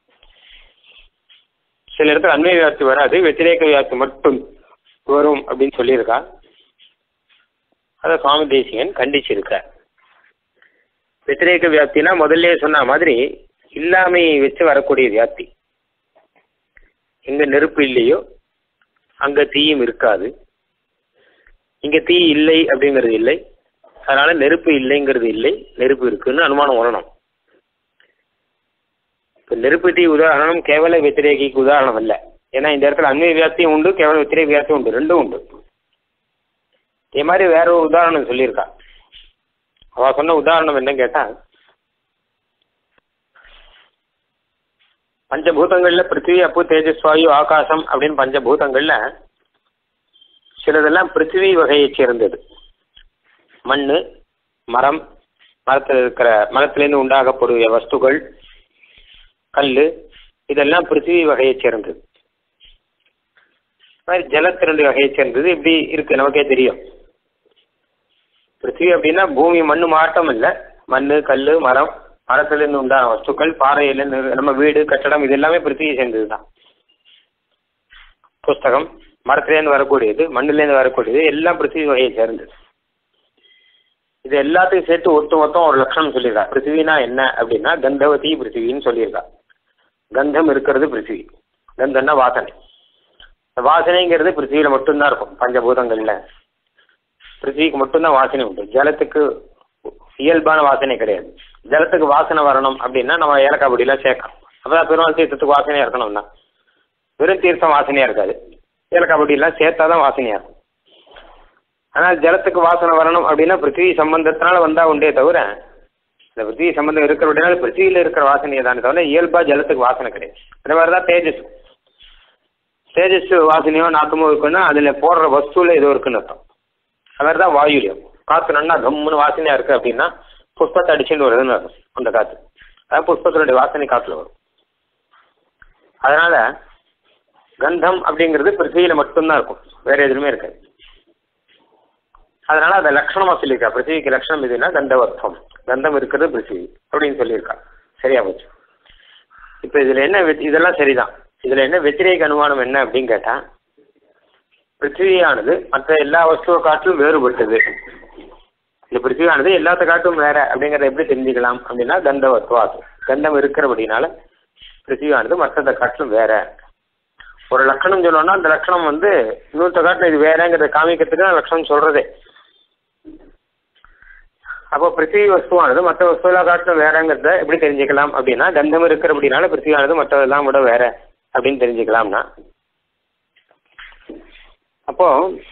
சில இடத்துல அன்வய வியாப்தி வராது வத்திரேக வியாப்தி மட்டும் வரும் அப்படின்னு சொல்லியிருக்கா அதை சுவாமி தேசிகன் கண்டிச்சிருக்கார் வத்திரேக வியாப்தினா முதல்ல சொன்ன மாதிரி இல்லாமையை வச்சு வரக்கூடிய வியாப்தி எங்க நெருப்பு இல்லையோ அங்க தீயும் இருக்காது இங்க தீ இல்லை அப்படிங்கிறது இல்லை அதனால நெருப்பு இல்லைங்கிறது இல்லை நெருப்பு இருக்குன்னு அனுமானம் வரணும் இப்போ நெருப்பு தீ உதாரணம் கேவல வத்திரேகிக்கு உதாரணம் அல்ல ஏன்னா இந்த இடத்துல அன்மை வியாப்தியும் உண்டு கேவல வத்திரேக வியாப்தியும் உண்டு ரெண்டும் உண்டு இதே மாதிரி வேற ஒரு உதாரணம் சொல்லியிருக்கா அவ சொன்ன உதாரணம் என்ன கேட்டா பஞ்சபூதங்கள்ல பிருத்திவி அப்பு தேஜஸ் வாயு ஆகாசம் அப்படின்னு பஞ்சபூதங்கள்ல சிலதெல்லாம் பிருத்திவி வகையை சேர்ந்தது மண் மரம் மரத்தில் இருக்கிற மரத்திலேருந்து உண்டாகக்கூடிய வஸ்துகள் கல் இதெல்லாம் பிருத்திவி வகையை சேர்ந்தது மாதிரி ஜலத்திரண்டு வகையை சேர்ந்தது இப்படி இருக்கு நமக்கே தெரியும் பிருத்திவி அப்படின்னா பூமி மண்ணு மாட்டம் இல்லை மண் கல் மரம் மரத்திலிருந்து உண்டான வஸ்துக்கள் பாறையிலிருந்து நம்ம வீடு கட்டடம் இது எல்லாமே பிருத்திவியை சேர்ந்தது தான் புஸ்தகம் மரத்துலேருந்து வரக்கூடியது மண்ணிலேருந்து வரக்கூடியது எல்லாம் பிருத்திவி வகையை சேர்ந்தது இது எல்லாத்தையும் சேர்த்து ஒட்டு மொத்தம் ஒரு லட்சணம் சொல்லியிருக்கா பிருத்திவினா என்ன அப்படின்னா கந்தவதி பிருத்திவின்னு சொல்லியிருக்கா கந்தம் இருக்கிறது பிருத்திவி கந்தம்னா வாசனை இந்த வாசனைங்கிறது பிருத்திவியில மட்டும்தான் இருக்கும் பஞ்சபூதங்கள்ல பிருத்திவிக்கு மட்டும்தான் வாசனை உண்டு ஜலத்துக்கு இயல்பான வாசனை கிடையாது ஜலத்துக்கு வாசனை வரணும் அப்படின்னா நம்ம ஏலக்காய் பொடியெல்லாம் சேர்க்கணும் அப்பதான் பெருமாள் தீர்த்தத்துக்கு வாசனையா இருக்கணும்னா வெறும் தீர்த்தம் வாசனையா இருக்காது ஏலக்காய் பொடியெல்லாம் சேர்த்தாதான் வாசனையா இருக்கும் ஆனால் ஜலத்துக்கு வாசனை வரணும் அப்படின்னா பிருத்திவி சம்பந்தத்தினால வந்தா உண்டே தவிர இந்த பிருத்திவி சம்பந்தம் இருக்கிற அப்படின்னா பிருத்திவியில இருக்கிற வாசனையை தானே தவிர இயல்பா ஜலத்துக்கு வாசனை கிடையாது அதே மாதிரி தான் தேஜஸ் தேஜஸ் வாசனையோ நாக்கமோ இருக்குன்னா அதுல போடுற வஸ்துல ஏதோ இருக்குன்னு அர்த்தம் அது மாதிரி தான் வாயுலையும் காற்று நல்லா கம்முன்னு வாசனையா இருக்கு அப்படின்னா புஷ்பத்தை அடிச்சுட்டு வருதுன்னு அர்த்தம் அந்த காற்று அதான் புஷ்பத்தினுடைய வாசனை காற்றுல வரும் அதனால கந்தம் அப்படிங்கிறது பிருத்திவியில மட்டும்தான் இருக்கும் வேற எதுவுமே இருக்காது அதனால அதை லட்சணமா சொல்லியிருக்கா பிருத்திவிக்கு லட்சணம் எதுனா கந்தவர்த்தம் கந்தம் இருக்கிறது பிருத்திவி அப்படின்னு சொல்லியிருக்கா சரியா போச்சு இப்ப இதுல என்ன வெ- இதெல்லாம் சரிதான் இதுல என்ன வெத்திரேக அனுமானம் என்ன அப்படின்னு கேட்டா பிருத்திவியானது மற்ற எல்லா வஸ்துவை காட்டிலும் வேறுபட்டது இந்த பிருத்திவியானது எல்லாத்த காட்டும் வேற அப்படிங்கறத எப்படி தெரிஞ்சுக்கலாம் அப்படின்னா கந்தவத்வாது கந்தம் இருக்கிறபடினால பிருத்திவியானது மற்றதை காட்டிலும் வேற ஒரு லட்சணம் சொல்லணும்னா அந்த லட்சணம் வந்து இன்னொருத்த காட்டிலும் இது வேறங்கிறத காமிக்கிறதுக்கு தான் லட்சணம் சொல்றதே அப்போ பிருத்திவி வஸ்துவானது மற்ற வஸ்துவெல்லாம் காட்டிலும் வேறங்கிறத எப்படி தெரிஞ்சுக்கலாம் அப்படின்னா கந்தம் இருக்கிறபடினால பிருத்திவியானது மற்றதெல்லாம் விட வேற அப்படின்னு தெரிஞ்சுக்கலாம்னா அப்போ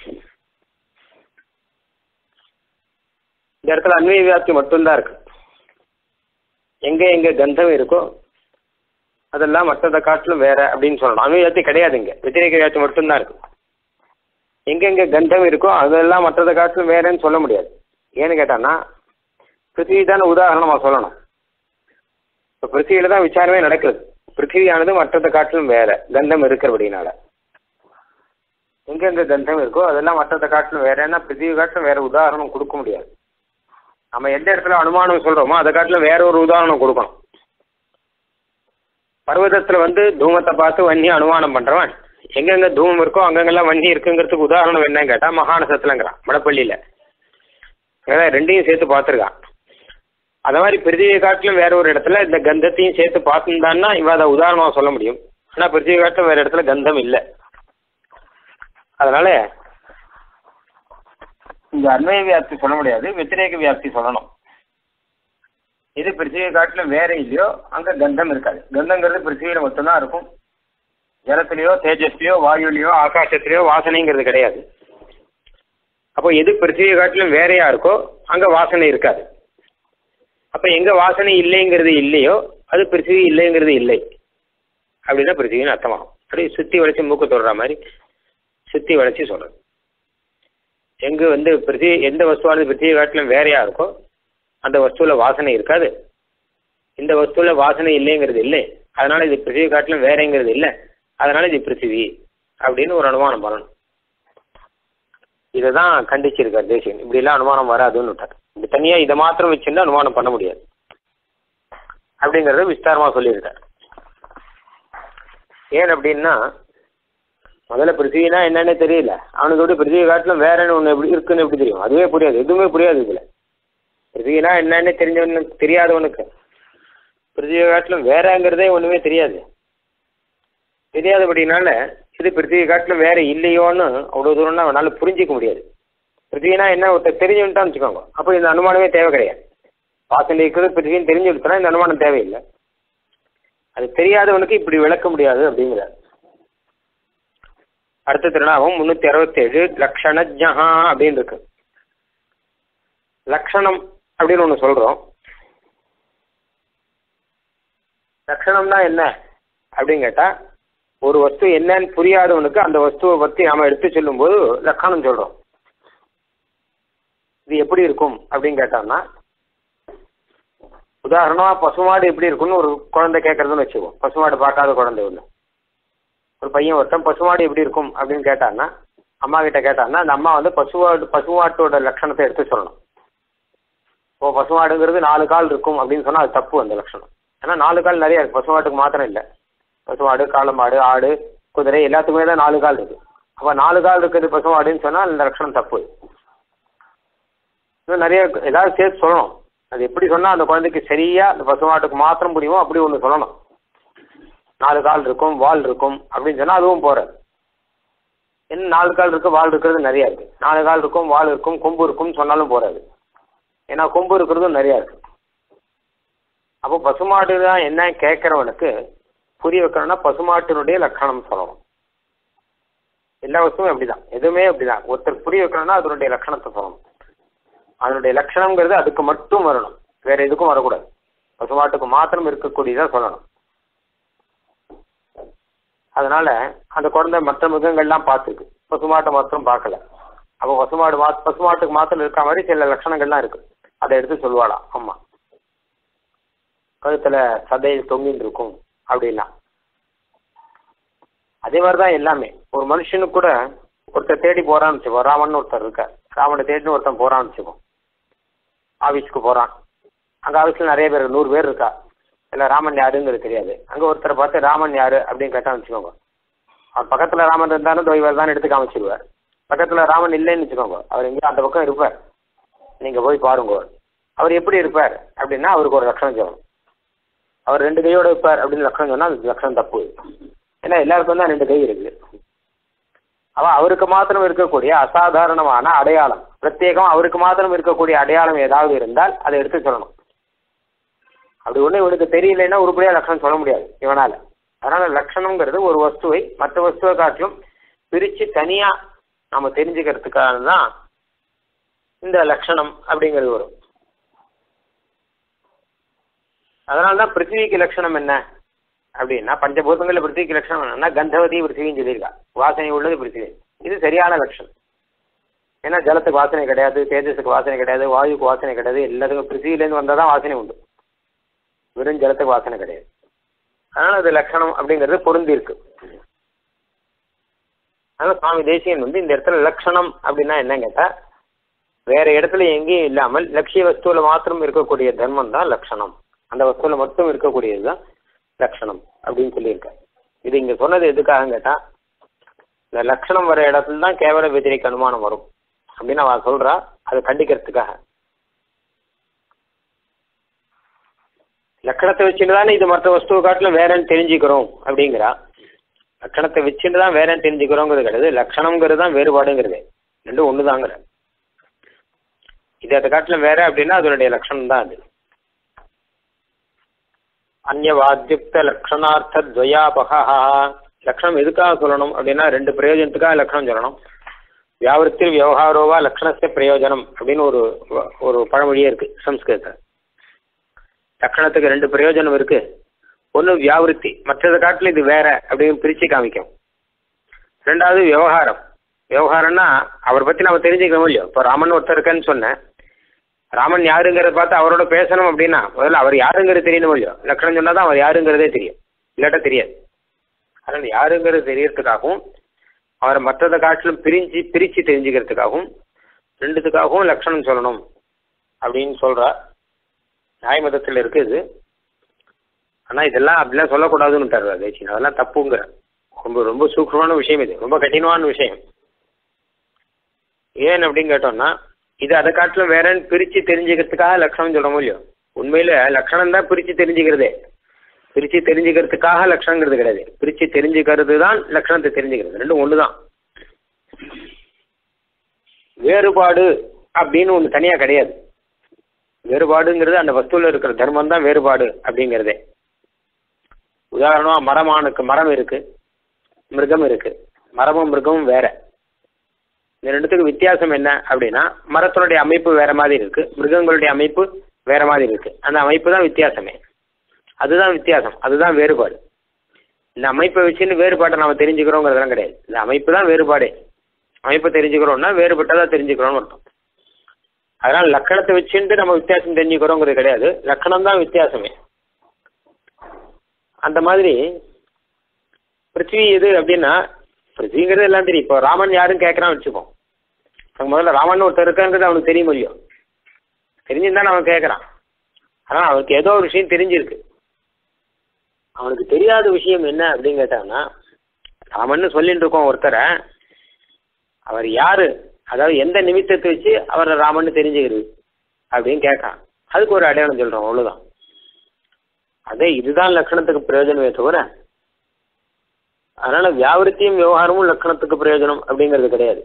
இந்த இடத்துல அன்வய வியாப்தி மட்டும்தான் இருக்கு எங்க எங்க கந்தம் இருக்கோ அதெல்லாம் மற்றதை காட்டிலும் வேற அப்படின்னு சொல்லணும் அன்வய வியாப்தி கிடையாது இங்க வெத்திரேக வியாப்தி மட்டும்தான் இருக்கு எங்கெங்க கந்தம் இருக்கோ அதெல்லாம் மற்றதை காட்டிலும் வேறன்னு சொல்ல முடியாது ஏன்னு கேட்டான்னா பிருத்திவி தானே உதாரணமா சொல்லணும் இப்போ பிருத்திவியில தான் விசாரமே நடக்குது பிருத்திவியானது மற்றதை காட்டிலும் வேற கந்தம் இருக்கிறபடினால எங்கெங்க கந்தம் இருக்கோ அதெல்லாம் மற்றதை காட்டிலும் வேறன்னா பிருத்திவி காட்டிலும் வேற உதாரணம் கொடுக்க முடியாது நம்ம எந்த இடத்துல அனுமானம் சொல்றோமோ அதை காட்டிலும் வேற ஒரு உதாரணம் கொடுக்கணும் பர்வதத்துல வந்து தூமத்தை பார்த்து வன்னி அனுமானம் பண்றவன் எங்கெங்க தூமம் இருக்கோ அங்கங்கெல்லாம் வன்னி இருக்குங்கிறதுக்கு உதாரணம் என்னன்னு கேட்டா மகாநசத்துலங்கிறான் மடப்பள்ளியில அதான் ரெண்டையும் சேர்த்து பார்த்துருக்கான் அந்த மாதிரி பிரிதியை காட்டிலும் வேற ஒரு இடத்துல இந்த கந்தத்தையும் சேர்த்து பார்த்துருந்தான்னா இவன் அதை உதாரணமாக சொல்ல முடியும் ஆனால் பிரிதியை காட்டிலும் வேற இடத்துல கந்தம் இல்லை அதனால இந்த அன்வய வியாப்தி சொல்ல முடியாது வெத்திரேக வியாப்தி சொல்லணும் இது பிருத்திவியை காட்டிலும் வேற இல்லையோ அங்க கந்தம் இருக்காது கந்தங்கிறது பிருத்திவியில மட்டும்தான் இருக்கும் ஜலத்திலேயோ தேஜஸ்லயோ வாயுலையோ ஆகாசத்திலேயோ வாசனைங்கிறது கிடையாது அப்போ எது பிருத்திவியை காட்டிலும் வேறையா இருக்கோ அங்க வாசனை இருக்காது அப்ப எங்க வாசனை இல்லைங்கிறது இல்லையோ அது பிருத்திவி இல்லைங்கிறது இல்லை அப்படின்னா பிருத்திவின்னு அர்த்தமாகும் அப்படியே சுத்தி வளைச்சு மூக்கு தொடுற மாதிரி சுத்தி வளைச்சு சொல்றது எங்க வந்து பிருத்திவி எந்த வஸ்துவானது பிருத்திவி காட்டிலும் வேறையா இருக்கோ அந்த வஸ்துல வாசனை இருக்காது இந்த வஸ்துல வாசனை இல்லைங்கிறது இல்லை அதனால இது பிருத்திவி காட்டிலும் வேறங்கிறது இல்லை அதனால இது பிருத்திவி அப்படின்னு ஒரு அனுமானம் பண்ணணும் இதை தான் கண்டிச்சிருக்கார் தேசியன் இப்படிலாம் அனுமானம் வராதுன்னு விட்டார் இப்படி தனியாக இதை மாத்திரம் வச்சிருந்தா அனுமானம் பண்ண முடியாது அப்படிங்கிறத விஸ்தாரமாக சொல்லியிருக்கார் ஏன் அப்படின்னா முதல்ல பிருத்திவினா என்னன்னு தெரியல அவனுக்கு எப்படி பிருத்திவி காட்டிலும் வேறன்னு ஒன்று எப்படி இருக்குன்னு எப்படி தெரியும் அதுவே புரியாது எதுவுமே புரியாது இதில் பிருத்திவினா என்னன்னு தெரிஞ்சவனு தெரியாதவனுக்கு பிருத்திவி காட்டிலும் வேறங்கிறதே ஒன்றுமே தெரியாது தெரியாதபடினால இது பிருத்திவி காட்டிலும் வேற இல்லையோன்னு அவ்வளோ தூரம்னா அவனால புரிஞ்சிக்க முடியாது பிருத்திவினா என்ன ஒருத்தர் தெரிஞ்சுட்டான்னு வச்சுக்கோங்க அப்போ இந்த அனுமானமே தேவை கிடையாது வாசனை இருக்கிறது பிருத்திவின்னு தெரிஞ்சு கொடுத்தனா இந்த அனுமானம் தேவையில்லை அது தெரியாதவனுக்கு இப்படி விளக்க முடியாது அப்படிங்கிறார் அடுத்த திருநாமம் முன்னூத்தி அறுபத்தேழு லக்ஷணஜஹா அப்படின்னு இருக்கு லக்ஷணம் அப்படின்னு ஒன்று சொல்றோம் லக்ஷணம்னா என்ன அப்படின்னு கேட்டா ஒரு வஸ்து என்னன்னு புரியாதவனுக்கு அந்த வஸ்துவை பத்தி நாம எடுத்து சொல்லும்போது லக்கணம் சொல்றோம் இது எப்படி இருக்கும் அப்படின்னு கேட்டான்னா உதாரணமா பசுமாடு எப்படி இருக்கும்னு ஒரு குழந்தை கேட்கறதுன்னு வச்சுக்கோ பசுமாடு பார்க்காத குழந்தை ஒன்று ஒரு பையன் ஒருத்தன் பசுமாடு எப்படி இருக்கும் அப்படின்னு கேட்டான்னா அம்மா கிட்ட கேட்டான்னா அந்த அம்மா வந்து பசுவாடு பசுமாட்டோட லட்சணத்தை எடுத்து சொல்லணும் இப்போ பசுமாடுங்கிறது நாலு கால் இருக்கும் அப்படின்னு சொன்னா அது தப்பு அந்த லட்சணம் ஏன்னா நாலு கால் நிறைய இருக்கு பசுமாட்டுக்கு மாத்திரம் இல்லை பசுமாடு காளமாடு ஆடு குதிரை எல்லாத்துக்குமே தான் நாலு கால் இருக்கு அப்ப நாலு கால் இருக்குது பசுமாடுன்னு சொன்னா அந்த லட்சணம் தப்பு இன்னும் நிறைய இருக்கு. ஏதாவது சேர்த்து சொல்லணும் அது எப்படி சொன்னா அந்த குழந்தைக்கு சரியா அந்த பசுமாட்டுக்கு மாத்திரம் முடியுமோ அப்படி ஒன்று சொல்லணும் நாலு கால் இருக்கும் வால் இருக்கும் அப்படின்னு சொன்னா அதுவும் போறாது என்ன நாலு கால் இருக்கு வால் இருக்கிறது நிறைய இருக்கு நாலு கால் இருக்கும் வால் இருக்கும் கொம்பு இருக்கும்னு சொன்னாலும் போறாது ஏன்னா கொம்பு இருக்கிறதும் நிறைய இருக்கு அப்போ பசுமாடு தான் என்ன கேட்கறவனுக்கு புரிய வைக்கணும்னா பசுமாட்டினுடைய லட்சணம் சொல்லணும் எல்லா வஸ்துவும் அப்படிதான் எதுவுமே அப்படிதான் ஒருத்தர் புரிய வைக்கணும்னா அதனுடைய லட்சணத்தை சொல்லணும் அதனுடைய லட்சணம்ங்கிறது அதுக்கு மட்டும் வரணும் வேற எதுக்கும் வரக்கூடாது பசுமாட்டுக்கு மாத்திரம் இருக்கக்கூடியதா சொல்லணும் அதனால அந்த குழந்தை மற்ற மிருகங்கள்லாம் பார்த்துருக்கு பசுமாட்டை மாத்திரம் பார்க்கல அப்போ பசுமாடு மா பசுமாட்டுக்கு மாத்திரம் இருக்க மாதிரி சில லட்சணங்கள்லாம் இருக்கு அதை எடுத்து சொல்லுவாளாம் அம்மா கழுத்துல சதையில் தொங்கின்னு இருக்கும் அப்படின்னா அதே மாதிரிதான் எல்லாமே ஒரு மனுஷனுக்கு கூட ஒருத்தர் தேடி போறான்னு வச்சுக்கோ ராமன் ஒருத்தர் இருக்க ராமனை தேடின்னு ஒருத்தன் போறான்னு வச்சுக்கோ ஆபீஸ்க்கு போறான் அங்க ஆபீஸ்ல நிறைய பேர் நூறு பேர் இருக்கா இல்ல ராமன் யாருங்கிறது தெரியாது அங்க ஒருத்தரை பார்த்து ராமன் யாரு அப்படின்னு கேட்டான்னு வச்சுக்கோங்க அவர் பக்கத்துல ராமன் இருந்தாலும் தொய்வர் தான் எடுத்து காமிச்சிருவார் பக்கத்துல ராமன் இல்லைன்னு வச்சுக்கோங்க அவர் எங்கேயும் அந்த பக்கம் இருப்பார் நீங்க போய் பாருங்க அவர் எப்படி இருப்பார் அப்படின்னா அவருக்கு ஒரு லட்சணம் சொல்லணும் அவர் ரெண்டு கையோட இருப்பார் அப்படின்னு லட்சணம் சொன்னா அது லட்சணம் தப்பு ஏன்னா எல்லாருக்கும் தான் ரெண்டு கை இருக்கு அவன் அவருக்கு மாத்திரம் இருக்கக்கூடிய அசாதாரணமான அடையாளம் பிரத்யேகம் அவருக்கு மாத்திரம் இருக்கக்கூடிய அடையாளம் ஏதாவது இருந்தால் அதை எடுத்து சொல்லணும் அப்படி ஒண்ணு இவனுக்கு தெரியலைன்னா உருப்படியா லட்சணம் சொல்ல முடியாது இவனால அதனால லட்சணம்ங்கிறது ஒரு வஸ்துவை மற்ற வஸ்துவை காட்டிலும் பிரிச்சு தனியா நாம தெரிஞ்சுக்கிறதுக்காக தான் இந்த லட்சணம் அப்படிங்கிறது வரும் அதனால தான் பிருத்திவிக்கு லட்சணம் என்ன அப்படின்னா பஞ்சபூதங்களில் பிருத்திவிக்கு லட்சணம் என்னன்னா கந்தவதி பிருத்திவின்னு சொல்லியிருக்கா வாசனை உள்ளது பிருத்திவி இது சரியான லட்சணம் ஏன்னா ஜலத்துக்கு வாசனை கிடையாது தேஜஸுக்கு வாசனை கிடையாது வாயுக்கு வாசனை கிடையாது எல்லாத்துக்கும் பிருத்திவிலேருந்து வந்தால் தான் வாசனை உண்டு வெறும் ஜலத்துக்கு வாசனை கிடையாது அதனால அது லட்சணம் அப்படிங்கிறது பொருந்தி இருக்கு அதனால சுவாமி தேசியன் வந்து இந்த இடத்துல லட்சணம் அப்படின்னா என்ன கேட்டா வேற இடத்துல எங்கேயும் இல்லாமல் லட்சிய வஸ்துவில மாத்திரம் இருக்கக்கூடிய தர்மம் தான் லட்சணம் அந்த வஸ்துவில மட்டும் இருக்கக்கூடியது தான் லட்சணம் அப்படின்னு சொல்லியிருக்காரு இது இங்க சொன்னது எதுக்காக கேட்டா இந்த லட்சணம் வர இடத்துல தான் கேவல வெதிரிக்கு அனுமானம் வரும் அப்படின்னு அவ சொல்றா அதை கண்டிக்கிறதுக்காக லக்கணத்தை வச்சுட்டு தானே இது மற்ற வஸ்துவை காட்டிலும் வேறன்னு தெரிஞ்சுக்கிறோம் அப்படிங்கிறா லக்கணத்தை வச்சுட்டு தான் வேறன்னு தெரிஞ்சுக்கிறோங்கிறது கிடையாது லட்சணம்ங்கிறது தான் வேறுபாடுங்கிறது ரெண்டும் ஒண்ணுதாங்கிற இது அதை காட்டிலும் வேற அப்படின்னா அதனுடைய லட்சணம் தான் அது அந்நியவாத்யுக்த லக்ஷணார்த்த துவயாபகா லக்ஷணம் எதுக்காக சொல்லணும் அப்படின்னா ரெண்டு பிரயோஜனத்துக்காக லக்ஷணம் சொல்லணும் வியாவிருத்தி விவகாரோவா லக்ஷணஸ்ய பிரயோஜனம் அப்படின்னு ஒரு ஒரு பழமொழியே இருக்கு சம்ஸ்கிருத லக்ஷணத்துக்கு ரெண்டு பிரயோஜனம் இருக்கு ஒன்று வியாவிருத்தி மற்றதை காட்டிலும் இது வேற அப்படின்னு பிரிச்சு காமிக்கும் ரெண்டாவது விவகாரம் விவகாரம்னா அவரை பத்தி நம்ம தெரிஞ்சுக்கணும் இல்லையோ இப்போ ராமன் ஒருத்தர் இருக்கேன்னு சொன்னேன் ராமன் யாருங்கிறத பார்த்து அவரோட பேசணும் அப்படின்னா முதல்ல அவர் யாருங்கிறது தெரியணும் இல்லையோ லக்ஷணம் சொன்னா தான் அவர் யாருங்கிறதே தெரியும் இல்லாட்டா தெரியாது அதனால யாருங்கிறது தெரியறதுக்காகவும் அவரை மற்றதை காட்டிலும் பிரிஞ்சு பிரிச்சு தெரிஞ்சுக்கிறதுக்காகவும் ரெண்டுத்துக்காகவும் லட்சணம் சொல்லணும் அப்படின்னு சொல்றா நியாய மதத்தில் இருக்குது ஆனா இதெல்லாம் அப்படிலாம் சொல்லக்கூடாதுன்னு தர்றாரு தேசியம் அதெல்லாம் தப்புங்கிற ரொம்ப ரொம்ப சூக்ஷமான விஷயம் இது ரொம்ப கடினமான விஷயம் ஏன் அப்படின்னு கேட்டோம்னா இது அதை காட்டிலும் வேறன்னு பிரிச்சு தெரிஞ்சுக்கிறதுக்காக லட்சணம் சொல்ல முடியும் உண்மையில லட்சணம் தான் பிரிச்சு தெரிஞ்சுக்கிறதே பிரிச்சு தெரிஞ்சுக்கிறதுக்காக லட்சணங்கிறது கிடையாது பிரிச்சு தெரிஞ்சுக்கிறது தான் லட்சணத்தை தெரிஞ்சுக்கிறது ரெண்டும் ஒன்று தான் வேறுபாடு அப்படின்னு ஒன்று தனியாக கிடையாது வேறுபாடுங்கிறது அந்த வஸ்துவில் இருக்கிற தர்மம் தான் வேறுபாடு அப்படிங்கிறதே உதாரணமாக மரமானுக்கு மரம் இருக்கு மிருகம் இருக்கு மரமும் மிருகமும் வேற இந்த ரெண்டுத்துக்கு வித்தியாசம் என்ன அப்படின்னா மரத்தினுடைய அமைப்பு வேற மாதிரி இருக்கு மிருகங்களுடைய அமைப்பு வேற மாதிரி இருக்கு அந்த அமைப்பு தான் வித்தியாசமே அதுதான் வித்தியாசம் அதுதான் வேறுபாடு இந்த அமைப்பை வச்சுன்னு வேறுபாட்டை நம்ம தெரிஞ்சுக்கிறோங்கிறதெல்லாம் கிடையாது இந்த அமைப்பு தான் வேறுபாடே அமைப்பை தெரிஞ்சுக்கிறோம்னா வேறுபட்டதா தெரிஞ்சுக்கிறோம்னு அர்த்தம் அதனால லக்கணத்தை வச்சுட்டு நம்ம வித்தியாசம் தெரிஞ்சுக்கிறோங்கிறது கிடையாது லக்கணம் தான் வித்தியாசமே அந்த மாதிரி பிருத்திவி எது அப்படின்னா பிருத்திவிங்கிறது எல்லாம் தெரியும் இப்போ ராமன் யாருன்னு கேட்கறான்னு வச்சுப்போம் அங்க முதல்ல ராமன் ஒருத்தர் இருக்காங்கிறது அவனுக்கு தெரியும் இல்லையோ தெரிஞ்சுன்னு அவன் கேட்குறான் ஆனால் அவனுக்கு ஏதோ ஒரு விஷயம் தெரிஞ்சிருக்கு அவனுக்கு தெரியாத விஷயம் என்ன அப்படின்னு கேட்டான்னா ராமன்னு சொல்லிட்டு இருக்கோம் ஒருத்தரை அவர் யாரு அதாவது எந்த நிமித்தத்தை வச்சு அவர் ராமன்னு தெரிஞ்சுக்கிறது அப்படின்னு கேட்கான் அதுக்கு ஒரு அடையாளம் சொல்றோம் அவ்வளவுதான் அதே இதுதான் லட்சணத்துக்கு பிரயோஜனமே தவிர அதனால வியாவிருத்தியும் விவகாரமும் லட்சணத்துக்கு பிரயோஜனம் அப்படிங்கிறது கிடையாது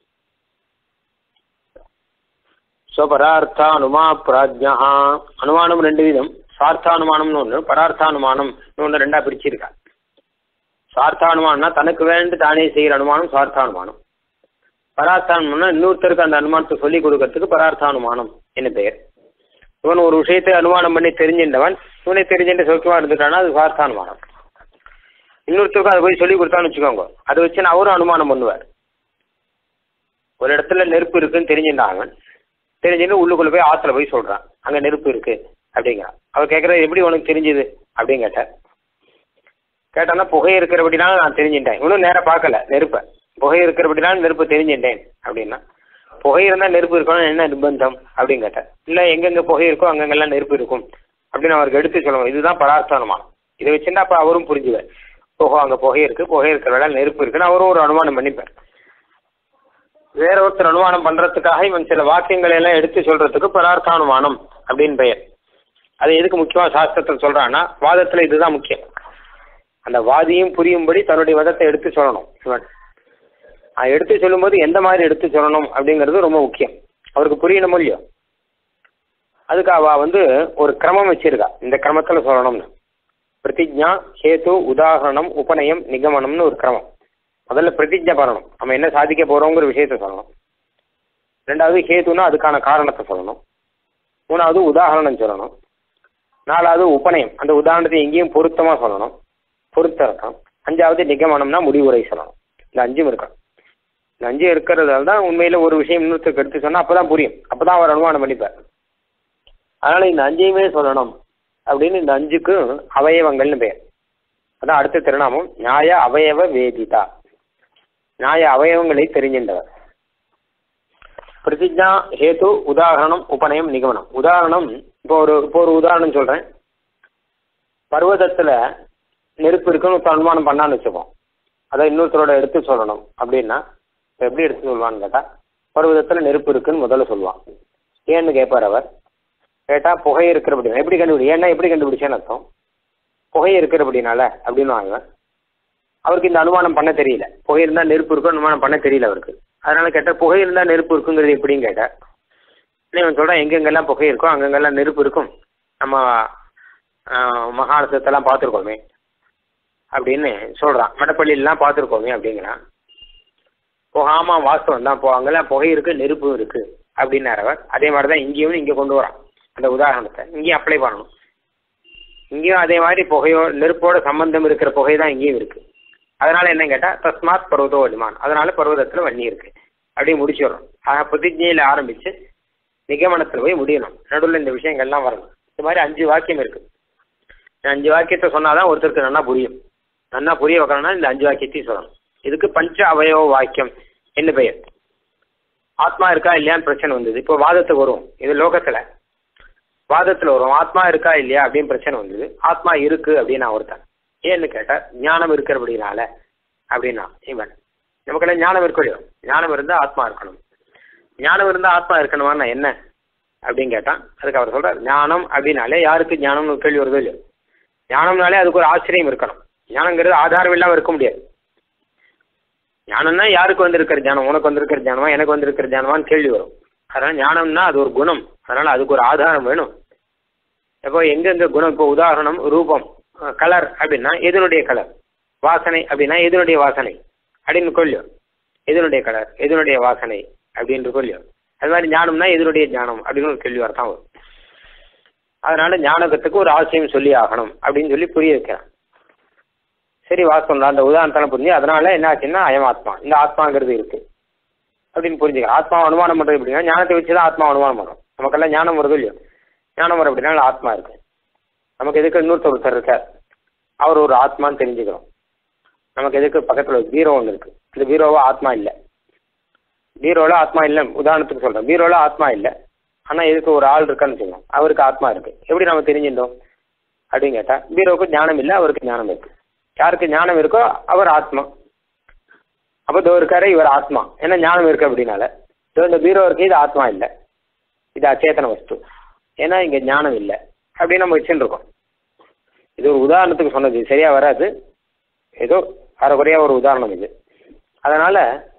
ஸ்வபரார்த்த அனுமா பிராஜ்யா அனுமானம் ரெண்டு விதம் சார்த்தானுமானம்னு ஒன்று பரார்த்தானுமானம் ஒன்று ரெண்டா பிரிச்சிருக்கா சார்த்தானுமானம்னா தனக்கு வேண்டு தானே செய்கிற அனுமானம் சார்த்தானுமானம் பரார்த்தானுமானம் இன்னொருத்தருக்கு அந்த அனுமானத்தை சொல்லி கொடுக்கறதுக்கு பரார்த்தானுமானம் என்ன பெயர் இவன் ஒரு விஷயத்தை அனுமானம் பண்ணி தெரிஞ்சின்றவன் இவனை தெரிஞ்சுட்டு சௌக்கியமா இருந்துட்டானா அது சார்த்தானுமானம் இன்னொருத்தருக்கு அதை போய் சொல்லி கொடுத்தான்னு வச்சுக்கோங்க அதை வச்சு நான் அவரும் அனுமானம் பண்ணுவார் ஒரு இடத்துல நெருப்பு இருக்குன்னு தெரிஞ்சுட்டான் அவன் தெரிஞ்சுட்டு உள்ளுக்குள்ள போய் ஆத்துல போய் சொல்றான் அங்க நெருப்பு இருக்கு அப்படிங்கிறான் அவர் கேட்கறது எப்படி உனக்கு தெரிஞ்சுது அப்படின்னு கேட்டார் கேட்டான்னா புகை இருக்கிறபடினால நான் தெரிஞ்சுட்டேன் இன்னும் நேரம் பார்க்கல நெருப்பை புகை இருக்கிறபடினால நெருப்பு தெரிஞ்சுட்டேன் அப்படின்னா புகை இருந்தா நெருப்பு இருக்கணும் என்ன நிர்பந்தம் அப்படின்னு கேட்டார் இல்ல எங்கெங்க புகை இருக்கோ அங்கங்கெல்லாம் நெருப்பு இருக்கும் அப்படின்னு அவருக்கு எடுத்து சொல்லுவோம் இதுதான் பராஸ்தானமானம் இதை வச்சுருந்தா அப்ப அவரும் புரிஞ்சுவார் ஓஹோ அங்க புகை இருக்கு புகை இருக்கிற நெருப்பு இருக்குன்னு அவரும் ஒரு அனுமானம் பண்ணிப்பார் வேற ஒருத்தர் அனுமானம் பண்றதுக்காக இவன் சில வாக்கியங்களை எல்லாம் எடுத்து சொல்றதுக்கு பரார்த்தானுமானம் அப்படின்னு பெயர் அது எதுக்கு முக்கியமா சாஸ்திரத்தில் சொல்றான்னா வாதத்துல இதுதான் முக்கியம் அந்த வாதியும் புரியும்படி தன்னுடைய வதத்தை எடுத்து சொல்லணும் இவன் அது எடுத்து சொல்லும்போது எந்த மாதிரி எடுத்து சொல்லணும் அப்படிங்கிறது ரொம்ப முக்கியம் அவருக்கு புரியணும் இல்லையோ அதுக்கு அவ வந்து ஒரு கிரமம் வச்சிருக்கா இந்த கிரமத்துல சொல்லணும்னு பிரதிஜா ஹேத்து உதாகரணம் உபநயம் நிகமனம்னு ஒரு கிரமம் முதல்ல பிரதிஜை பண்ணணும் நம்ம என்ன சாதிக்க போறோங்கிற விஷயத்த சொல்லணும் ரெண்டாவது ஹேத்துனா அதுக்கான காரணத்தை சொல்லணும் மூணாவது உதாகரணம் சொல்லணும் நாலாவது உபநயம் அந்த உதாரணத்தை எங்கேயும் பொருத்தமா சொல்லணும் பொருத்தம் அஞ்சாவது நிகமனம்னா முடிவுரை சொல்லணும் இந்த அஞ்சும் இருக்கணும் இந்த அஞ்சு இருக்கிறதால தான் உண்மையில ஒரு விஷயம் இன்னொருத்தருக்கு எடுத்து சொன்னா அப்பதான் புரியும் அப்பதான் அவர் அனுமானம் பண்ணிப்பார் அதனால இந்த அஞ்சையுமே சொல்லணும் அப்படின்னு இந்த அஞ்சுக்கு அவயவங்கள்னு பெயர் அதான் அடுத்த திருநாமம் நியாய அவயவ வேதிதா நியாய அவயவங்களை தெரிஞ்சின்றவர் பிரதிஜா ஹேத்து உதாகரணம் உபநயம் நிகமனம் உதாரணம் இப்போ ஒரு இப்போ ஒரு உதாரணம் சொல்றேன் பர்வதத்துல நெருப்பு இருக்குன்னு ஒருத்தர் அனுமானம் பண்ணான்னு வச்சுப்போம் அதை இன்னொருத்தரோட எடுத்து சொல்லணும் அப்படின்னா இப்போ எப்படி எடுத்து சொல்லுவான்னு கேட்டா பர்வதத்துல நெருப்பு இருக்குன்னு முதல்ல சொல்லுவான் ஏன்னு கேட்பார் அவர் கேட்டா புகை இருக்கிறபடி எப்படி கண்டுபிடி ஏன்னா எப்படி கண்டுபிடிச்சேன்னு அர்த்தம் புகை இருக்கிறபடினால அப்படின்னு வாங்க அவருக்கு இந்த அனுமானம் பண்ண தெரியல புகை இருந்தால் நெருப்பு இருக்கும் அனுமானம் பண்ண தெரியல அவருக்கு அதனால கேட்டால் புகை இருந்தால் நெருப்பு இருக்குங்கிறது எப்படின்னு கேட்டார் இவன் சொல்கிறான் எங்கெங்கெல்லாம் புகை இருக்கோ அங்கங்கெல்லாம் நெருப்பு இருக்கும் நம்ம மகானசத்தெல்லாம் பார்த்துருக்கோமே அப்படின்னு சொல்கிறான் மடப்பள்ளியிலாம் பார்த்துருக்கோமே அப்படிங்கிறான் ஓ ஆமாம் வாஸ்தவம் தான் போ அங்கெல்லாம் புகை இருக்கு நெருப்பும் இருக்கு அப்படின்னார் அவர் அதே மாதிரி தான் இங்கேயும் இங்கே கொண்டு வரான் அந்த உதாரணத்தை இங்கேயும் அப்ளை பண்ணணும் இங்கேயும் அதே மாதிரி புகையோ நெருப்போட சம்பந்தம் இருக்கிற புகை தான் இங்கேயும் இருக்கு அதனால என்ன கேட்டா தஸ்மாத் பர்வதோ வலிமான் அதனால பர்வதத்துல வன்னி இருக்கு அப்படியே முடிச்சிடணும் ஆக பிரதிஜையில ஆரம்பிச்சு நிகமனத்துல போய் முடியணும் நடுவில் இந்த விஷயங்கள்லாம் வரணும் இந்த மாதிரி அஞ்சு வாக்கியம் இருக்கு இந்த அஞ்சு வாக்கியத்தை சொன்னாதான் ஒருத்தருக்கு நல்லா புரியும் நல்லா புரிய வைக்கணும்னா இந்த அஞ்சு வாக்கியத்தையும் சொல்லணும் இதுக்கு பஞ்ச அவயவ வாக்கியம் என்ன பெயர் ஆத்மா இருக்கா இல்லையான்னு பிரச்சனை வந்தது இப்போ வாதத்துக்கு வரும் இது லோகத்துல வாதத்துல வரும் ஆத்மா இருக்கா இல்லையா அப்படின்னு பிரச்சனை வந்தது ஆத்மா இருக்கு அப்படின்னு நான் ஒருத்தன் ஏன்னு கேட்டா ஞானம் இருக்கிறபடினால அப்படின்னா இவன் நமக்கெல்லாம் ஞானம் இருக்கலையோ ஞானம் இருந்தா ஆத்மா இருக்கணும் ஞானம் இருந்தா ஆத்மா இருக்கணுமா என்ன அப்படின்னு கேட்டான் அதுக்கு அவர் சொல்றார் ஞானம் அப்படின்னாலே யாருக்கு ஞானம்னு கேள்வி வருதோ இல்லையோ ஞானம்னாலே அதுக்கு ஒரு ஆச்சரியம் இருக்கணும் ஞானங்கிறது ஆதாரம் இல்லாம இருக்க முடியாது ஞானம்னா யாருக்கு வந்திருக்கிற ஞானம் உனக்கு வந்திருக்கிற ஞானமா எனக்கு வந்திருக்கிற ஞானமான்னு கேள்வி வரும் அதனால ஞானம்னா அது ஒரு குணம் அதனால அதுக்கு ஒரு ஆதாரம் வேணும் இப்போ எங்கெங்க குணம் இப்போ உதாரணம் ரூபம் கலர் அப்படின்னா எதனுடைய கலர் வாசனை அப்படின்னா எதனுடைய வாசனை அப்படின்னு கொள்ளியும் எதனுடைய கலர் எதனுடைய வாசனை அப்படின்னு கொள்ளியும் அது மாதிரி ஞானம்னா எதனுடைய ஞானம் அப்படின்னு ஒரு கேள்வி வரத்தான் வரும் அதனால ஞானகத்துக்கு ஒரு ஆசையம் சொல்லி ஆகணும் அப்படின்னு சொல்லி புரிய வைக்கிறான் சரி வாஸ்தவம் தான் அந்த உதாரணத்தால புரிஞ்சு அதனால என்ன ஆச்சுன்னா அயம் ஆத்மா இந்த ஆத்மாங்கிறது இருக்கு அப்படின்னு புரிஞ்சுக்கலாம் ஆத்மா அனுமானம் பண்றது எப்படின்னா ஞானத்தை வச்சு தான் ஆத்மா அனுமானம் பண்ணும் நமக்கெல்லாம் ஞானம் வருது இல்லையோ ஞானம் வர அப்படின்னா ஆத்மா இருக்கு நமக்கு எதுக்கு இன்னொருத்தர் ஒருத்தர் இருக்கார் அவர் ஒரு ஆத்மான்னு தெரிஞ்சுக்கிறோம் நமக்கு எதுக்கு பக்கத்தில் ஒரு பீரோ ஒன்று இருக்கு இந்த பீரோவா ஆத்மா இல்லை பீரோவில் ஆத்மா இல்லை உதாரணத்துக்கு சொல்கிறேன் பீரோவில் ஆத்மா இல்லை ஆனால் இதுக்கு ஒரு ஆள் இருக்கான்னு வச்சுக்கோங்க அவருக்கு ஆத்மா இருக்கு எப்படி நம்ம தெரிஞ்சிருந்தோம் அப்படின்னு கேட்டா பீரோவுக்கு ஞானம் இல்லை அவருக்கு ஞானம் இருக்கு யாருக்கு ஞானம் இருக்கோ அவர் ஆத்மா அப்போ இதோ இருக்காரு இவர் ஆத்மா ஏன்னா ஞானம் இருக்கு அப்படின்னால இதோ இந்த பீரோ இருக்கு இது ஆத்மா இல்லை இது அச்சேதன வஸ்து ஏன்னா இங்க ஞானம் இல்லை அப்படின்னு நம்ம வச்சுட்டு இருக்கோம் இது ஒரு உதாரணத்துக்கு சொன்னது இது சரியா வராது ஏதோ அரைக்குறையா ஒரு உதாரணம் இது அதனால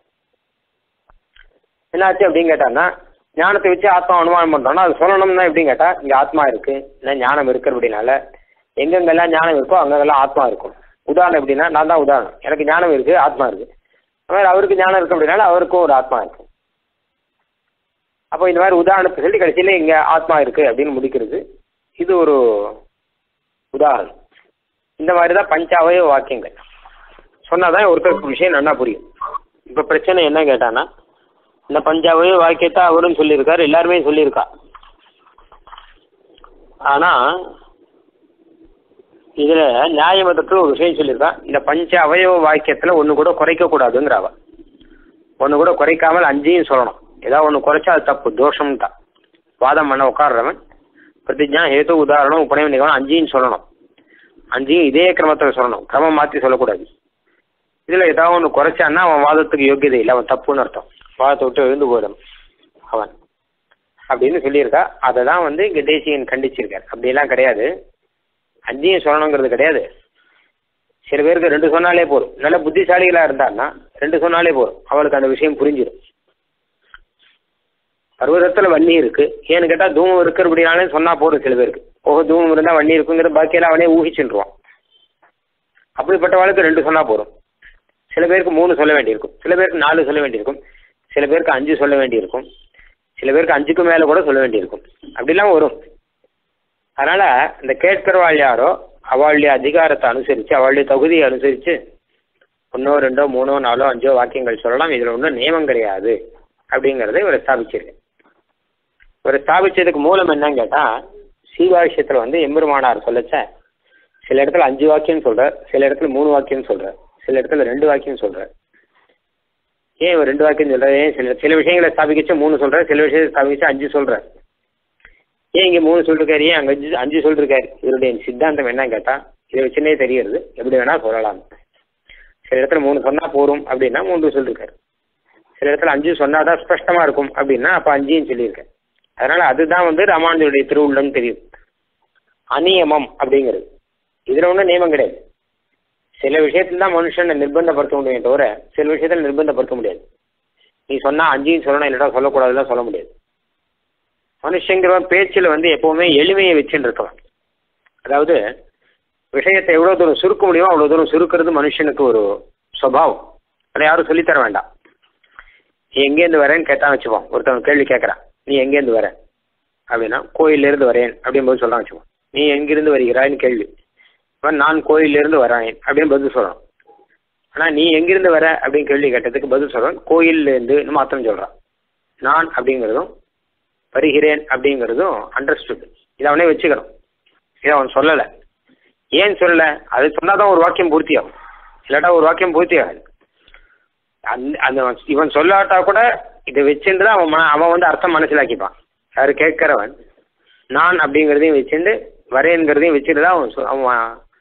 என்னாச்சு அப்படின்னு கேட்டான்னா ஞானத்தை வச்சு ஆத்மா அனுமானம் பண்றோம்னா அது சொல்லணும்னா எப்படின்னு கேட்டா இங்க ஆத்மா இருக்கு இல்லை ஞானம் இருக்கு அப்படின்னால எங்கெங்கெல்லாம் ஞானம் இருக்கோ அங்கெல்லாம் ஆத்மா இருக்கும் உதாரணம் எப்படின்னா நான் தான் உதாரணம் எனக்கு ஞானம் இருக்கு ஆத்மா இருக்கு அது மாதிரி அவருக்கு ஞானம் இருக்கு அப்படின்னால அவருக்கும் ஒரு ஆத்மா இருக்கு அப்போ இந்த மாதிரி உதாரணத்தை சொல்லி கடைசியில் இங்க ஆத்மா இருக்கு அப்படின்னு முடிக்கிறது இது ஒரு உதாரணம் இந்த மாதிரி தான் பஞ்சாவய வாக்கியங்கள் சொன்னாதான் ஒருத்தருக்கு விஷயம் நல்லா புரியும் இப்போ பிரச்சனை என்ன கேட்டான்னா இந்த பஞ்சாவய வாக்கியத்தை அவரும் சொல்லியிருக்காரு எல்லாருமே சொல்லியிருக்கா ஆனா இதுல நியாயமதத்தில் ஒரு விஷயம் சொல்லியிருக்கான் இந்த பஞ்ச அவயவ வாக்கியத்துல ஒண்ணு கூட குறைக்க கூடாதுங்கிறாவ ஒண்ணு கூட குறைக்காமல் அஞ்சையும் சொல்லணும் ஏதாவது ஒண்ணு குறைச்சா அது தப்பு தோஷம் தான் வாதம் பண்ண உட்காடுறவன் பிரதிஜா ஹேது உதாரணம் உபநயம் நிகழ்வு அஞ்சையும் சொல்லணும் அஞ்சையும் இதே கிரமத்தில் சொல்லணும் கிரமம் மாற்றி சொல்லக்கூடாது இதுல ஏதாவது ஒன்று குறைச்சான்னா அவன் வாதத்துக்கு யோக்கியதை இல்லை அவன் தப்புன்னு அர்த்தம் வாதத்தை விட்டு எழுந்து போயிடும் அவன் அப்படின்னு சொல்லியிருக்கா அதை தான் வந்து இங்கே தேசியன் கண்டிச்சிருக்கார் அப்படியெல்லாம் கிடையாது அஞ்சையும் சொல்லணுங்கிறது கிடையாது சில பேருக்கு ரெண்டு சொன்னாலே போதும் நல்ல புத்திசாலிகளாக இருந்தான்னா ரெண்டு சொன்னாலே போதும் அவளுக்கு அந்த விஷயம் புரிஞ்சிடும் பர்வதத்தில் வன்னி இருக்கு ஏன்னு கேட்டால் தூமம் இருக்கிறபடினாலே சொன்னால் போதும் சில பேருக்கு ஓஹோ தூமம் இருந்தால் வன்னி இருக்குங்கிற பாக்கியெல்லாம் அவனே ஊகிச்சுருவான் அப்படிப்பட்டவாளுக்கு ரெண்டு சொன்னால் போதும் சில பேருக்கு மூணு சொல்ல வேண்டியிருக்கும் சில பேருக்கு நாலு சொல்ல வேண்டியிருக்கும் சில பேருக்கு அஞ்சு சொல்ல வேண்டியிருக்கும் சில பேருக்கு அஞ்சுக்கு மேலே கூட சொல்ல வேண்டியிருக்கும் அப்படிலாம் வரும் அதனால இந்த கேட்கிறவாள் யாரோ அவளுடைய அதிகாரத்தை அனுசரித்து அவளுடைய தகுதியை அனுசரித்து ஒன்றோ ரெண்டோ மூணோ நாலோ அஞ்சோ வாக்கியங்கள் சொல்லலாம் இதில் ஒன்றும் நியமம் கிடையாது அப்படிங்கிறத இவர் ஸ்தாபிச்சிருக்கு இவர் ஸ்தாபிச்சதுக்கு மூலம் என்னன்னு கேட்டால் சீவாவிஷயத்தில் வந்து எம்பெருமானார் சொல்லச்ச சில இடத்துல அஞ்சு வாக்கியம் சொல்கிறார் சில இடத்துல மூணு வாக்கியம் சொல்கிறார் சில இடத்துல ரெண்டு வாக்கியம் சொல்கிறார் ஏன் இவர் ரெண்டு வாக்கியம் சொல்கிறார் ஏன் சில சில விஷயங்களை ஸ்தாபிக்கச்ச மூணு சொல்கிறார் சில விஷயத்தை ஸ்தாபிச்சு அஞ்சு சொல்கிறார் ஏன் இங்கே மூணு சொல்லிருக்காரு ஏன் அங்கே அஞ்சு அஞ்சு சொல்லிருக்காரு இவருடைய சித்தாந்தம் என்ன கேட்டால் இதை வச்சுனே தெரியுது எப்படி வேணால் சொல்லலாம் சில இடத்துல மூணு சொன்னால் போரும் அப்படின்னா மூன்று சொல்லிருக்காரு சில இடத்துல அஞ்சு சொன்னாதான் ஸ்பஷ்டமா இருக்கும் அப்படின்னா அப்போ அஞ்சையும் சொல்லியிருக்கேன் அதனால அதுதான் வந்து ராமானுஜருடைய திருவுள்ளம் தெரியும் அநியமம் அப்படிங்கிறது இதுல ஒன்றும் நியமம் கிடையாது சில விஷயத்துல தான் மனுஷனை நிர்பந்தப்படுத்த முடியும் தவிர சில விஷயத்துல நிர்பந்தப்படுத்த முடியாது நீ சொன்னா அஞ்சையும் சொல்லணும் இல்லைடா சொல்லக்கூடாதுலாம் சொல்ல முடியாது மனுஷங்கிறவன் பேச்சில் வந்து எப்பவுமே எளிமையை வச்சுன்னு இருக்கலாம் அதாவது விஷயத்தை எவ்வளோ தூரம் சுருக்க முடியுமோ அவ்வளோ தூரம் சுருக்கிறது மனுஷனுக்கு ஒரு சுபாவம் அதை யாரும் சொல்லித்தர வேண்டாம் நீ எங்கேருந்து வரேன்னு கேட்டான் வச்சுப்போம் ஒருத்தவங்க கேள்வி கேட்குறான் நீ எங்கேருந்து வர அப்படின்னா கோயிலேருந்து வரேன் அப்படின்போது சொல்கிறான் வச்சுப்போம் நீ எங்கிருந்து வருகிறாய்னு கேள்வி அவன் நான் கோயிலிருந்து வரேன் அப்படின்னு பதில் சொல்லணும் ஆனால் நீ எங்கிருந்து வர அப்படின்னு கேள்வி கேட்டதுக்கு பதில் சொல்கிறான் கோயிலேருந்து மாத்திரம் சொல்கிறான் நான் அப்படிங்கிறதும் வருகிறேன் அப்படிங்கிறதும் அண்டர்ஸ்டுட் இதை அவனே வச்சுக்கணும் இதை அவன் சொல்லலை ஏன் சொல்லலை அது சொன்னால் தான் ஒரு வாக்கியம் பூர்த்தியாகும் இல்லாட்டா ஒரு வாக்கியம் பூர்த்தியாகாது அந்த அந்த இவன் சொல்லாட்டா கூட இதை வச்சுட்டு தான் அவன் மன அவன் வந்து அர்த்தம் மனசிலாக்கிப்பான் யாரு கேட்கிறவன் நான் அப்படிங்கிறதையும் வச்சுட்டு வரேங்கிறதையும் வச்சுட்டு தான் அவன் சொ- அவன்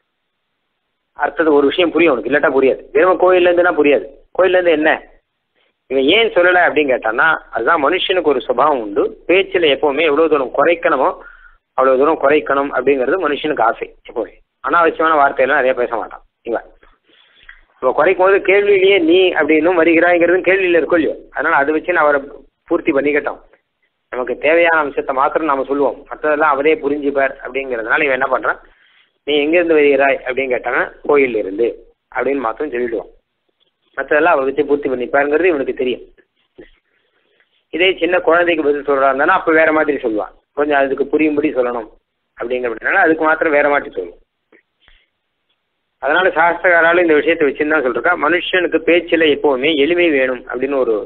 அர்த்தத்தை ஒரு விஷயம் புரியும் அவனுக்கு இல்லாட்டா புரியாது வெறும் கோயிலேருந்துனா புரியாது கோயிலேருந்து என்ன இவன் ஏன் சொல்லலை அப்படின்னு கேட்டான்னா அதுதான் மனுஷனுக்கு ஒரு சுபாவம் உண்டு பேச்சில் எப்பவுமே எவ்வளோ தூரம் குறைக்கணுமோ அவ்வளோ தூரம் குறைக்கணும் அப்படிங்கிறது மனுஷனுக்கு ஆசை எப்பவுமே அனாவசியமான வார்த்தையெல்லாம் நிறைய பேச மாட்டான் இவன் இப்போ குறைக்கும் போது கேள்வியிலேயே நீ அப்படின்னும் வருகிறாய்ங்கிறதும் கேள்வியில் இருக்கும் இல்லையோ அதனால் அதை வச்சு நான் அவரை பூர்த்தி பண்ணிக்கட்டும் நமக்கு தேவையான அம்சத்தை மாத்திரம் நாம சொல்லுவோம் மற்றதெல்லாம் அவரே புரிஞ்சுப்பார் அப்படிங்கிறதுனால இவன் என்ன பண்ணுறான் நீ எங்கேருந்து வருகிறாய் அப்படின்னு கேட்டாங்கன்னா கோயில்ல இருந்து அப்படின்னு மாத்திரம் சொல்லிடுவான் மற்றதெல்லாம் அவரை வச்சு பூர்த்தி பண்ணிப்பாருங்கிறது இவனுக்கு தெரியும் இதே சின்ன குழந்தைக்கு பதில் சொல்றா இருந்தானா அப்போ வேற மாதிரி சொல்லுவான் கொஞ்சம் அதுக்கு புரியும்படி சொல்லணும் அப்படிங்கிறதுனால அதுக்கு மாத்திரம் வேற மாதிரி சொல்லுவோம் அதனால சாஸ்திரகாரால இந்த விஷயத்தை வச்சுன்னு தான் சொல்றா மனுஷனுக்கு பேச்சில் எப்பவுமே எளிமை வேணும் அப்படின்னு ஒரு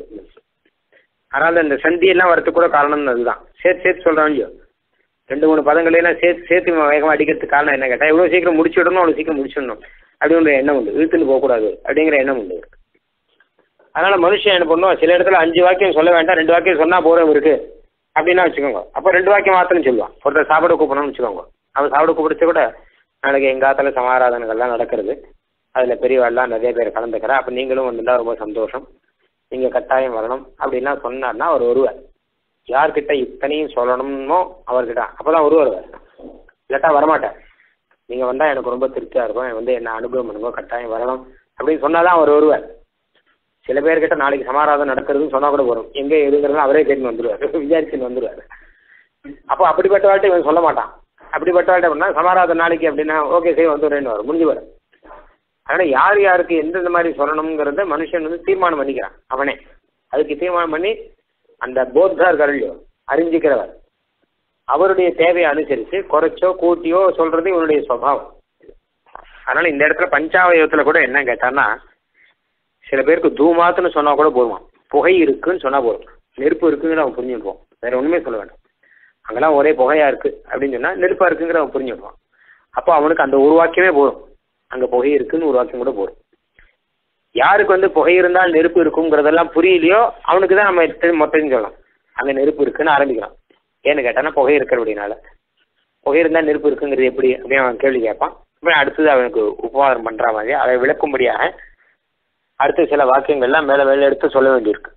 அதனால இந்த சந்தியெல்லாம் வரதுக்கு கூட காரணம் அதுதான் சேர்த்து சேர்த்து சொல்றான் இல்லையோ ரெண்டு மூணு பதங்களையெல்லாம் சேர்த்து சேர்த்து இவன் வேகமாக அடிக்கிறதுக்கு காரணம் என்ன கேட்டால் எவ்வளோ சீக்கிரம் முடிச்சு விடணும் அவ்வளோ சீக்கிரம் முடிச்சிடணும் அப்படின்ற எண்ணம் உண்டு இழுத்துன்னு போகக்கூடாது அப்படிங்கிற எண்ணம் உண்டு அதனால மனுஷன் என்ன பண்ணுவோம் சில இடத்துல அஞ்சு வாக்கியம் சொல்ல வேண்டாம் ரெண்டு வாக்கியம் சொன்னா போறோம் இருக்கு அப்படின்னா வச்சுக்கோங்க அப்போ ரெண்டு வாக்கியம் மாத்திரம் சொல்லுவான் ஒருத்தர் சாப்பிட கூப்பிடணும்னு வச்சுக்கோங்க அவன் சாப்பிட கூப்பிடுச்ச கூட நாளைக்கு எங்கள் ஆத்துல சமாராதனைகள்லாம் நடக்கிறது அதில் பெரியவாள்லாம் நிறைய பேர் கலந்துக்கிறா அப்போ நீங்களும் வந்திருந்தா ரொம்ப சந்தோஷம் நீங்கள் கட்டாயம் வரணும் அப்படின்லாம் சொன்னார்னா அவர் வருவார் யார்கிட்ட இத்தனையும் சொல்லணுமோ அவர்கிட்ட அப்போ தான் வருவார் இல்லாட்டா வரமாட்டார் நீங்கள் வந்தால் எனக்கு ரொம்ப திருப்தியாக இருக்கும் வந்து என்ன அனுபவம் பண்ணுங்க கட்டாயம் வரணும் அப்படின்னு சொன்னால் தான் அவர் வருவார் சில பேர்கிட்ட நாளைக்கு சமாராதம் நடக்கிறதுன்னு சொன்னால் கூட வரும் எங்கே எதுங்கிறது அவரே கேட்டு வந்துடுவார் விசாரிச்சுன்னு வந்துடுவார் அப்போ அப்படிப்பட்ட வாழ்க்கை இவன் சொல்ல மாட்டான் அப்படிப்பட்ட வாழ்க்கை அப்படின்னா சமாராதம் நாளைக்கு அப்படின்னா ஓகே சரி வந்துடுறேன்னு வரும் முடிஞ்சு வரும் அதனால் யார் யாருக்கு எந்தெந்த மாதிரி சொல்லணுங்கிறத மனுஷன் வந்து தீர்மானம் பண்ணிக்கிறான் அவனே அதுக்கு தீர்மானம் பண்ணி அந்த போத்தார் கரளியோ அறிஞ்சிக்கிறவர் அவருடைய தேவையை அனுசரித்து குறைச்சோ கூட்டியோ சொல்றது இவனுடைய சுவாவம் அதனால இந்த இடத்துல பஞ்சாவயத்துல கூட என்ன கேட்டான்னா சில பேருக்கு தூமாத்துன்னு சொன்னா கூட போதுவான் புகை இருக்குன்னு சொன்னா போதும் நெருப்பு இருக்குங்கிற அவன் புரிஞ்சுக்குவான் வேற ஒண்ணுமே சொல்ல வேண்டாம் அங்கெல்லாம் ஒரே புகையா இருக்கு அப்படின்னு சொன்னா நெருப்பா இருக்குங்கிற அவன் புரிஞ்சுக்குவான் அப்போ அவனுக்கு அந்த ஒரு வாக்கியமே போதும் அங்க புகை இருக்குன்னு ஒரு வாக்கியம் கூட போதும் யாருக்கு வந்து புகை இருந்தால் நெருப்பு இருக்குங்கிறதெல்லாம் புரியலையோ அவனுக்கு தான் நம்ம எடுத்து மொத்தம் சொல்லலாம் அங்க நெருப்பு இருக்குன்னு ஆரம்பிக்கலாம் ஏன்னு கேட்டானா புகை இருக்கிறபடினால புகை இருந்தால் நெருப்பு இருக்குங்கிறது எப்படி அப்படின்னு அவன் கேள்வி கேட்பான் அப்புறம் அடுத்தது அவனுக்கு உபவாதம் பண்ற மாதிரி அதை விளக்கும்படியாக அடுத்த சில வாக்கியங்கள்லாம் மேல மேல எடுத்து சொல்ல வேண்டியிருக்கு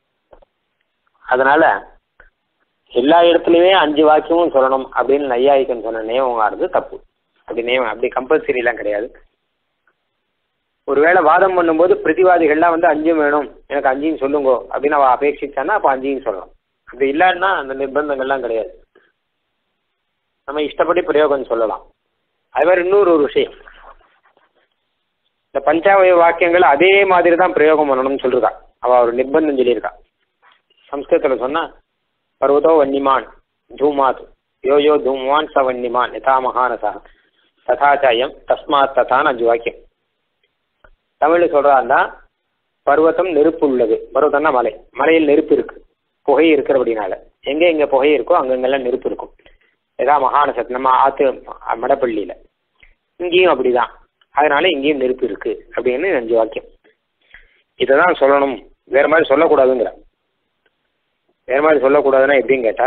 அதனால எல்லா இடத்துலையுமே அஞ்சு வாக்கியமும் சொல்லணும் அப்படின்னு நையாயிக்கன் சொன்ன நியமம் ஆறுது தப்பு அப்படி நியமம் அப்படி கம்பல்சரி எல்லாம் கிடையாது ஒருவேளை வாதம் பண்ணும்போது பிரதிவாதிகள்லாம் வந்து அஞ்சும் வேணும் எனக்கு அஞ்சையும் சொல்லுங்கோ அப்படின்னு அவ அபேட்சிச்சான்னா அப்போ அஞ்சையும் சொல்லலாம் அப்படி இல்லாட்டினா அந்த நிர்பந்தங்கள்லாம் கிடையாது நம்ம இஷ்டப்படி பிரயோகம் சொல்லலாம் அது மாதிரி இன்னொரு ஒரு விஷயம் இந்த பஞ்சாவய வாக்கியங்கள் அதே மாதிரி தான் பிரயோகம் பண்ணணும்னு சொல்லிருக்கா அவ ஒரு நிர்பந்தம் சொல்லியிருக்கா சம்ஸ்கிருதத்தில் சொன்னா பர்வதோ வன்னிமான் தூமாத் யோ யோ தூமான் ச வன்னிமான் யதா மகானசா ததாச்சாயம் தஸ்மாத் ததான் அஞ்சு வாக்கியம் தமிழ்ல சொல்றாருன்னா பர்வதம் நெருப்பு உள்ளது பர்வதம்னா மலை மலையில் நெருப்பு இருக்கு புகை இருக்கிறபடினால எங்க எங்க புகை இருக்கோ அங்கங்கெல்லாம் நெருப்பு இருக்கும் ஏதா மகானசத் நம்ம ஆத்து மடப்பள்ளியில இங்கேயும் அப்படிதான் அதனால இங்கேயும் நெருப்பு இருக்கு அப்படின்னு அஞ்சு வாக்கியம் இதை தான் சொல்லணும் வேற மாதிரி சொல்லக்கூடாதுங்கிற வேற மாதிரி சொல்லக்கூடாதுன்னா எப்படின்னு கேட்டா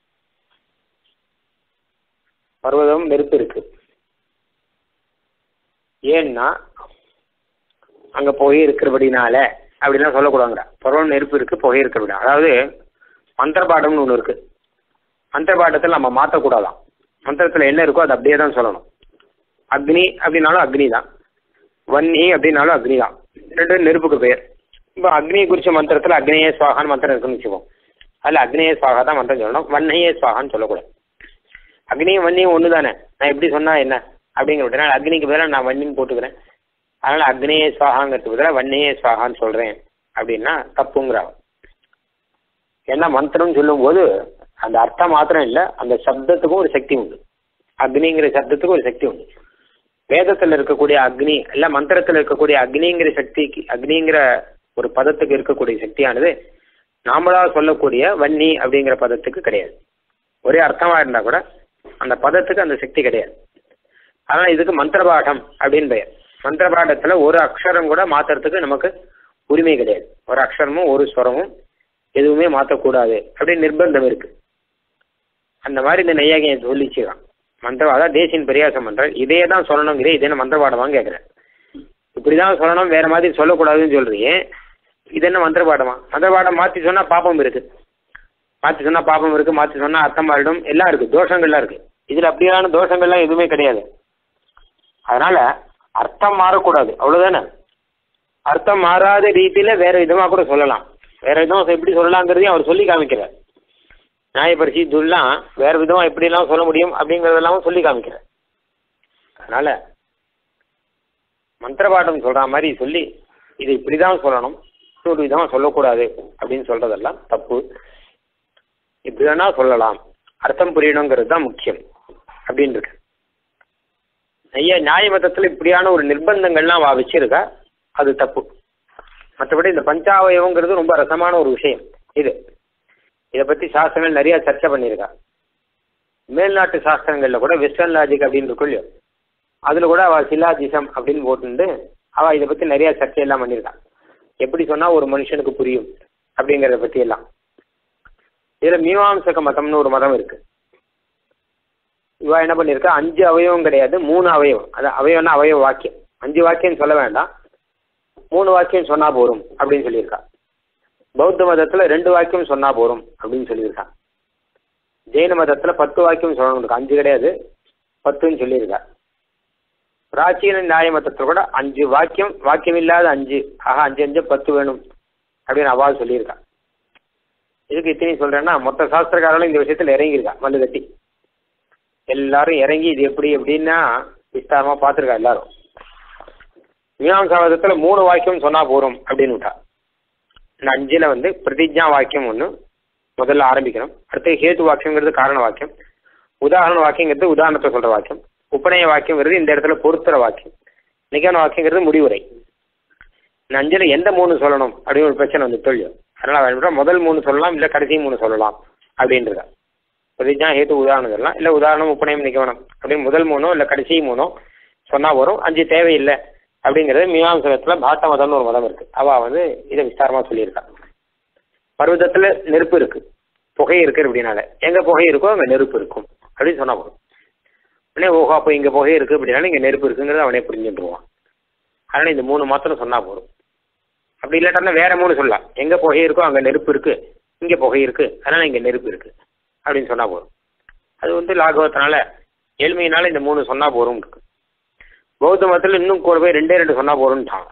பர்வதம் நெருப்பு இருக்கு ஏன்னா அங்க புகை இருக்கிறபடினால அப்படிலாம் சொல்லக்கூடாதுங்கிற பருவம் நெருப்பு இருக்கு புகை இருக்கிறபடினா அதாவது மந்திரபாடம்னு ஒன்று இருக்கு மந்திரபாடத்தில் நம்ம மாற்றக்கூடாதாம் மந்திரத்தில் என்ன இருக்கோ அது அப்படியே தான் சொல்லணும் அக்னி அப்படின்னாலும் அக்னி தான் வன்னி அப்படின்னாலும் அக்னி தான் ரெண்டு நெருப்புக்கு பெயர் இப்போ அக்னியை குறிச்ச மந்திரத்தில் அக்னியே சுவாகான்னு மந்திரம் இருக்குன்னு வச்சுப்போம் அதில் அக்னியே சுவாகா தான் மந்திரம் சொல்லணும் வன்னையே சுவாகான்னு சொல்லக்கூடாது அக்னியும் வன்னியும் ஒன்று தானே நான் எப்படி சொன்னா என்ன அப்படிங்கிற விட்டனால அக்னிக்கு பதிலாக நான் வன்னின்னு போட்டுக்கிறேன் அதனால அக்னியே சுவாகாங்கிறதுக்கு பதிலாக வன்னையே சுவாகான்னு சொல்றேன் அப்படின்னா தப்புங்கிறாங்க ஏன்னா மந்திரம் சொல்லும்போது அந்த அர்த்தம் மாத்திரம் இல்லை அந்த சப்தத்துக்கும் ஒரு சக்தி உண்டு அக்னிங்கிற சப்தத்துக்கு ஒரு சக்தி உண்டு வேதத்தில் இருக்கக்கூடிய அக்னி இல்ல மந்திரத்தில் இருக்கக்கூடிய அக்னிங்கிற சக்திக்கு அக்னிங்கிற ஒரு பதத்துக்கு இருக்கக்கூடிய சக்தியானது நாமளா சொல்லக்கூடிய வன்னி அப்படிங்கிற பதத்துக்கு கிடையாது ஒரே அர்த்தமா இருந்தா கூட அந்த பதத்துக்கு அந்த சக்தி கிடையாது அதனால இதுக்கு மந்திரபாடம் அப்படின்னு பெயர் மந்திரபாடத்துல ஒரு அக்ஷரம் கூட மாத்துறதுக்கு நமக்கு உரிமை கிடையாது ஒரு அக்ஷரமும் ஒரு ஸ்வரமும் எதுவுமே மாற்றக்கூடாது அப்படின்னு நிர்பந்தம் இருக்கு அந்த மாதிரி இந்த நெய்யாகியை சொல்லிச்சுக்கான் மந்திரம் அதான் தேசியின் பெரியாசம் பண்றாரு இதே தான் சொல்லணுங்கிறே இதே என்ன மந்திரபாடமான்னு கேட்குறேன் இப்படிதான் சொல்லணும் வேற மாதிரி சொல்லக்கூடாதுன்னு சொல்றீங்க இது என்ன மந்திரபாடமா மந்திரபாடம் மாற்றி சொன்னா பாப்பம் இருக்கு மாற்றி சொன்னா பாப்பம் இருக்கு மாற்றி சொன்னா அர்த்தம் மாறிடும் எல்லாம் இருக்கு தோஷங்கள்லாம் இருக்கு இதுல அப்படியான தோஷங்கள்லாம் எதுவுமே கிடையாது அதனால அர்த்தம் மாறக்கூடாது அவ்வளவுதானே அர்த்தம் மாறாத ரீதியில வேற விதமா கூட சொல்லலாம் வேற விதமா எப்படி சொல்லலாங்கிறதையும் அவர் சொல்லி காமிக்கிறார் நியாயப்பரிசி துல்லாம் வேற விதமா எப்படிலாம் சொல்ல முடியும் அப்படிங்கறதெல்லாம் சொல்லி காமிக்கிறார் அதனால மந்திரபாடம் சொல்ற மாதிரி சொல்லி இது இப்படிதான் சொல்லணும் இன்னொரு விதமா சொல்லக்கூடாது அப்படின்னு சொல்றதெல்லாம் தப்பு இப்படி வேணா சொல்லலாம் அர்த்தம் புரியணுங்கிறது தான் முக்கியம் அப்படின்னு இருக்கு ஐயா நியாய மதத்துல இப்படியான ஒரு நிர்பந்தங்கள்லாம் வா வச்சிருக்கா அது தப்பு மற்றபடி இந்த பஞ்சாவயவங்கிறது ரொம்ப ரசமான ஒரு விஷயம் இது இதை பத்தி சாஸ்திரங்கள் நிறைய சர்ச்சை பண்ணியிருக்கா மேல்நாட்டு சாஸ்திரங்கள்ல கூட வெஸ்டர்ன் லாஜிக் அப்படின்னு இருக்கும் இல்லையோ அதுல கூட அவ சில்லாஜிசம் அப்படின்னு போட்டுண்டு அவ இதை பத்தி நிறைய சர்ச்சை எல்லாம் பண்ணியிருக்கா எப்படி சொன்னா ஒரு மனுஷனுக்கு புரியும் அப்படிங்கறத பத்தி எல்லாம் இதுல மீமாம்சக மதம்னு ஒரு மதம் இருக்கு இவா என்ன பண்ணிருக்கா அஞ்சு அவயவம் கிடையாது மூணு அவயவம் அது அவயவம்னா அவயவ வாக்கியம் அஞ்சு வாக்கியம் சொல்ல வேண்டாம் மூணு வாக்கியம் சொன்னா போரும் அப்படின்னு சொல்லியிருக்கா பௌத்த மதத்துல ரெண்டு வாக்கியம் சொன்னா போரும் அப்படின்னு சொல்லியிருக்கா ஜெயின மதத்துல பத்து வாக்கியம் சொல்லணும் இருக்கு அஞ்சு கிடையாது பத்துன்னு சொல்லியிருக்கா பிராச்சீன நியாய மதத்துல கூட அஞ்சு வாக்கியம் வாக்கியம் இல்லாத அஞ்சு ஆஹா அஞ்சு அஞ்சு பத்து வேணும் அப்படின்னு அவாள் சொல்லியிருக்கா இதுக்கு இத்தனையும் சொல்றேன்னா மொத்த சாஸ்திரக்காரர்களும் இந்த விஷயத்துல இறங்கியிருக்கா மல்லு கட்டி எல்லாரும் இறங்கி இது எப்படி எப்படின்னா விஸ்தாரமா பார்த்துருக்கா எல்லாரும் மீமாம்சாவதத்துல மூணு வாக்கியம் சொன்னா போறோம் அப்படின்னு விட்டா இந்த அஞ்சுல வந்து பிரதிஜா வாக்கியம் ஒன்று முதல்ல ஆரம்பிக்கணும் அடுத்து ஹேத்து வாக்கியங்கிறது காரண வாக்கியம் உதாரண வாக்கியங்கிறது உதாரணத்தை சொல்ற வாக்கியம் உப்பனைய வாக்கியங்கிறது இந்த இடத்துல பொருத்துற வாக்கியம் நிகழ வாக்கியங்கிறது முடிவுரை இந்த அஞ்சுல எந்த மூணு சொல்லணும் அப்படின்னு ஒரு பிரச்சனை வந்து தொழில் அதனால அவன் சொல்றா, முதல் மூணு சொல்லலாம் இல்ல கடைசி மூணு சொல்லலாம் அப்படின்றதா பிரதிஜா ஹேத்து உதாரணம் சொல்லலாம் இல்ல உதாரணம் உப்பனையம் நிகமனம் அப்படின்னு முதல் மூணோ இல்ல கடைசி மூணோ சொன்னா வரும் அஞ்சு தேவையில்லை அப்படிங்கிறது மீமாம்சகத்துல பாட்ட மதம்னு ஒரு மதம் இருக்கு அவ வந்து இதை விஸ்தாரமா சொல்லியிருக்கா பர்வதத்துல நெருப்பு இருக்கு புகை இருக்கு அப்படின்னால எங்க புகை இருக்கோ அங்க நெருப்பு இருக்கும் அப்படின்னு சொன்னா போதும் உடனே ஓஹோ அப்போ இங்க புகை இருக்கு அப்படின்னால இங்க நெருப்பு இருக்குங்கிறத அவனே புரிஞ்சுட்டுருவான் அதனால இந்த மூணு மாத்திரம் சொன்னா போதும் அப்படி இல்லாட்டா வேற மூணு சொல்லலாம் எங்க புகை இருக்கோ அங்க நெருப்பு இருக்கு இங்க புகை இருக்கு அதனால இங்க நெருப்பு இருக்கு அப்படின்னு சொன்னா போதும் அது வந்து லாகவத்தினால ஏழ்மையினால இந்த மூணு சொன்னா போதும் இருக்கு பௌத்த மதத்துல இன்னும் கூட போய் ரெண்டே ரெண்டு சொன்னா போறோம்ட்டாங்க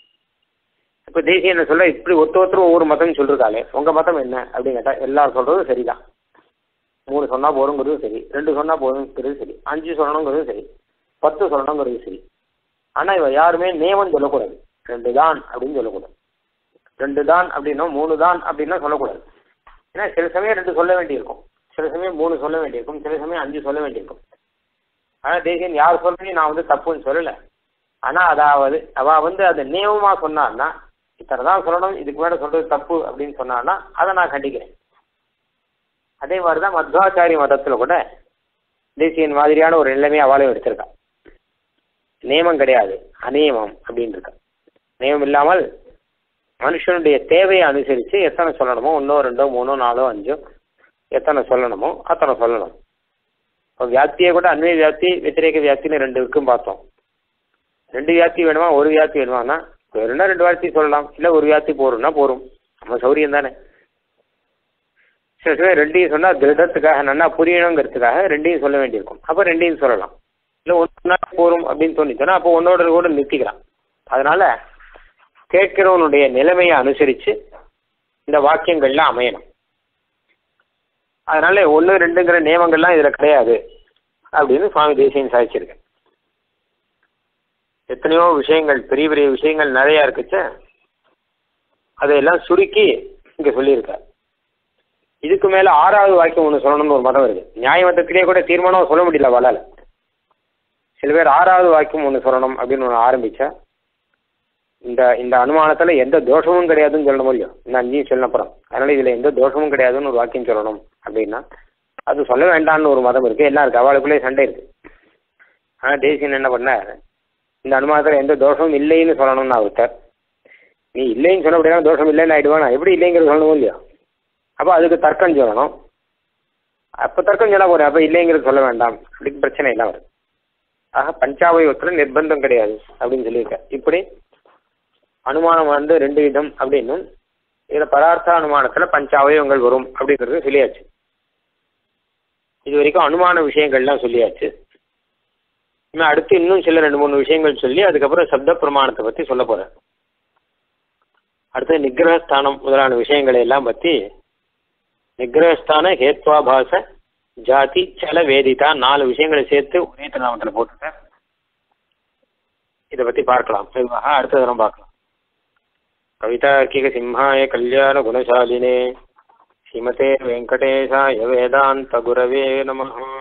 இப்ப தேசிய என்ன சொல்ல இப்படி ஒருத்த ஒருத்தர் ஒவ்வொரு மதம் சொல்றாங்களே உங்க மதம் என்ன அப்படின்னு கேட்டா எல்லாரும் சொல்றதும் சரிதான் மூணு சொன்னா போறோங்கிறதும் சரி ரெண்டு சொன்னா போறோங்கிறது சரி அஞ்சு சொல்லணுங்கிறதும் சரி பத்து சொல்லணுங்கிறது சரி ஆனா இவ யாருமே நியமம் சொல்லக்கூடாது ரெண்டு தான் அப்படின்னு சொல்லக்கூடாது ரெண்டு தான் அப்படின்னா மூணு தான் அப்படின்னா சொல்லக்கூடாது ஏன்னா சில சமயம் ரெண்டு சொல்ல வேண்டியிருக்கும் சில சமயம் மூணு சொல்ல வேண்டியிருக்கும் சில சமயம் அஞ்சு சொல்ல வேண்டியிருக்கும் ஆனா தேசியன் யார் சொல்றதையும் நான் வந்து தப்புன்னு சொல்லல ஆனா அதாவது அவ வந்து அதை நியமமா சொன்னான்னா இத்தனை தான் சொல்லணும் இதுக்கு மேல சொல்றது தப்பு அப்படின்னு சொன்னான்னா அதை நான் கண்டிக்கிறேன் அதே மாதிரிதான் மத்வாச்சாரிய மதத்துல கூட தேசியன் மாதிரியான ஒரு நிலைமையை அவளும் எடுத்திருக்கா நியமம் கிடையாது அநியமம் அப்படின்னு இருக்கா நியமம் இல்லாமல் மனுஷனுடைய தேவையை அனுசரித்து எத்தனை சொல்லணுமோ ஒன்றோ ரெண்டோ மூணோ நாலோ அஞ்சோ எத்தனை சொல்லணுமோ அத்தனை சொல்லணும் இப்போ வியாப்தியை கூட அன்வய வியாப்தி வெத்திரேக வியாப்தின்னு ரெண்டு இருக்கும் பார்த்தோம் ரெண்டு வியாப்தி வேணுமா ஒரு வியாப்தி வேணுமானா வேணும்னா ரெண்டு வார்த்தை சொல்லலாம் இல்லை ஒரு வியாப்தி போறோம்னா போறோம் நம்ம சௌரியம் தானே சில சமயம் ரெண்டையும் சொன்னா திருடத்துக்காக நன்னா புரியணுங்கிறதுக்காக ரெண்டையும் சொல்ல வேண்டியிருக்கும் அப்போ ரெண்டையும் சொல்லலாம் இல்லை ஒன்றா போறோம் அப்படின்னு தோணிச்சோன்னா அப்போ ஒன்னோட கூட நிறுத்திக்கலாம் அதனால கேட்கிறவனுடைய நிலைமையை அனுசரித்து இந்த வாக்கியங்கள்லாம் அமையணும் அதனால ஒன்று ரெண்டுங்கிற நியமங்கள்லாம் இதில் கிடையாது அப்படின்னு சுவாமி தேசியன் சாதிச்சிருக்கேன் எத்தனையோ விஷயங்கள் பெரிய பெரிய விஷயங்கள் நிறையா இருக்குச்ச அதையெல்லாம் சுருக்கி இங்கே சொல்லியிருக்கார் இதுக்கு மேலே ஆறாவது வாக்கியம் ஒன்று சொல்லணும்னு ஒரு மதம் இருக்கு நியாய மதத்திலேயே கூட தீர்மானம் சொல்ல முடியல வளால சில பேர் ஆறாவது வாக்கியம் ஒன்று சொல்லணும் அப்படின்னு ஒன்று ஆரம்பிச்சா இந்த இந்த அனுமானத்துல எந்த தோஷமும் கிடையாதுன்னு சொல்ல முடியும் இந்த அஞ்சையும் சொன்ன அப்புறம் அதனால இதுல எந்த தோஷமும் கிடையாதுன்னு ஒரு வாக்கியம் சொல்லணும் அப்படின்னா அது சொல்ல வேண்டாம்னு ஒரு மதம் இருக்கு எல்லாம் இருக்கு அவளுக்குள்ளே சண்டை இருக்கு ஆனா தேசியன் என்ன பண்ணார் இந்த அனுமானத்துல எந்த தோஷமும் இல்லைன்னு சொல்லணும்னு ஒருத்தர் நீ இல்லைன்னு சொல்ல அப்படின்னா தோஷம் இல்லைன்னு ஆயிடுவானா எப்படி இல்லைங்கிறது சொல்லணும் இல்லையா அப்போ அதுக்கு தர்க்கம் சொல்லணும் அப்போ தர்க்கம் சொல்ல போறேன் அப்போ இல்லைங்கிறது சொல்ல வேண்டாம் அப்படின்னு பிரச்சனை எல்லாம் வருது ஆக பஞ்சாவயத்தில் நிர்பந்தம் கிடையாது அப்படின்னு சொல்லியிருக்கேன் இப்படி அனுமானம் வந்து ரெண்டு விதம் அப்படின்னும் இதில் பதார்த்த அனுமானத்துல பஞ்சாவயவங்கள் வரும் அப்படிங்கிறது சொல்லியாச்சு இது வரைக்கும் அனுமான விஷயங்கள்லாம் சொல்லியாச்சு இன்னும் அடுத்து இன்னும் சில ரெண்டு மூணு விஷயங்கள் சொல்லி அதுக்கப்புறம் சப்த பிரமாணத்தை பத்தி சொல்ல போறேன் அடுத்து நிகிரகஸ்தானம் முதலான விஷயங்களை எல்லாம் பத்தி நிகிரகஸ்தான ஹேத்வாபாச ஜாதி சல வேதிதா நாலு விஷயங்களை சேர்த்து ஒரே திருநாமத்தில் போட்டுட்டேன் இதை பத்தி பார்க்கலாம் மெதுவாக அடுத்த தரம் பார்க்கலாம் கவிதார்க்கிக சிம்ஹாய கல்யாண குணசாலினே ஸ்ரீமதே வெங்கடேசாய வேதாந்த குரவே நமः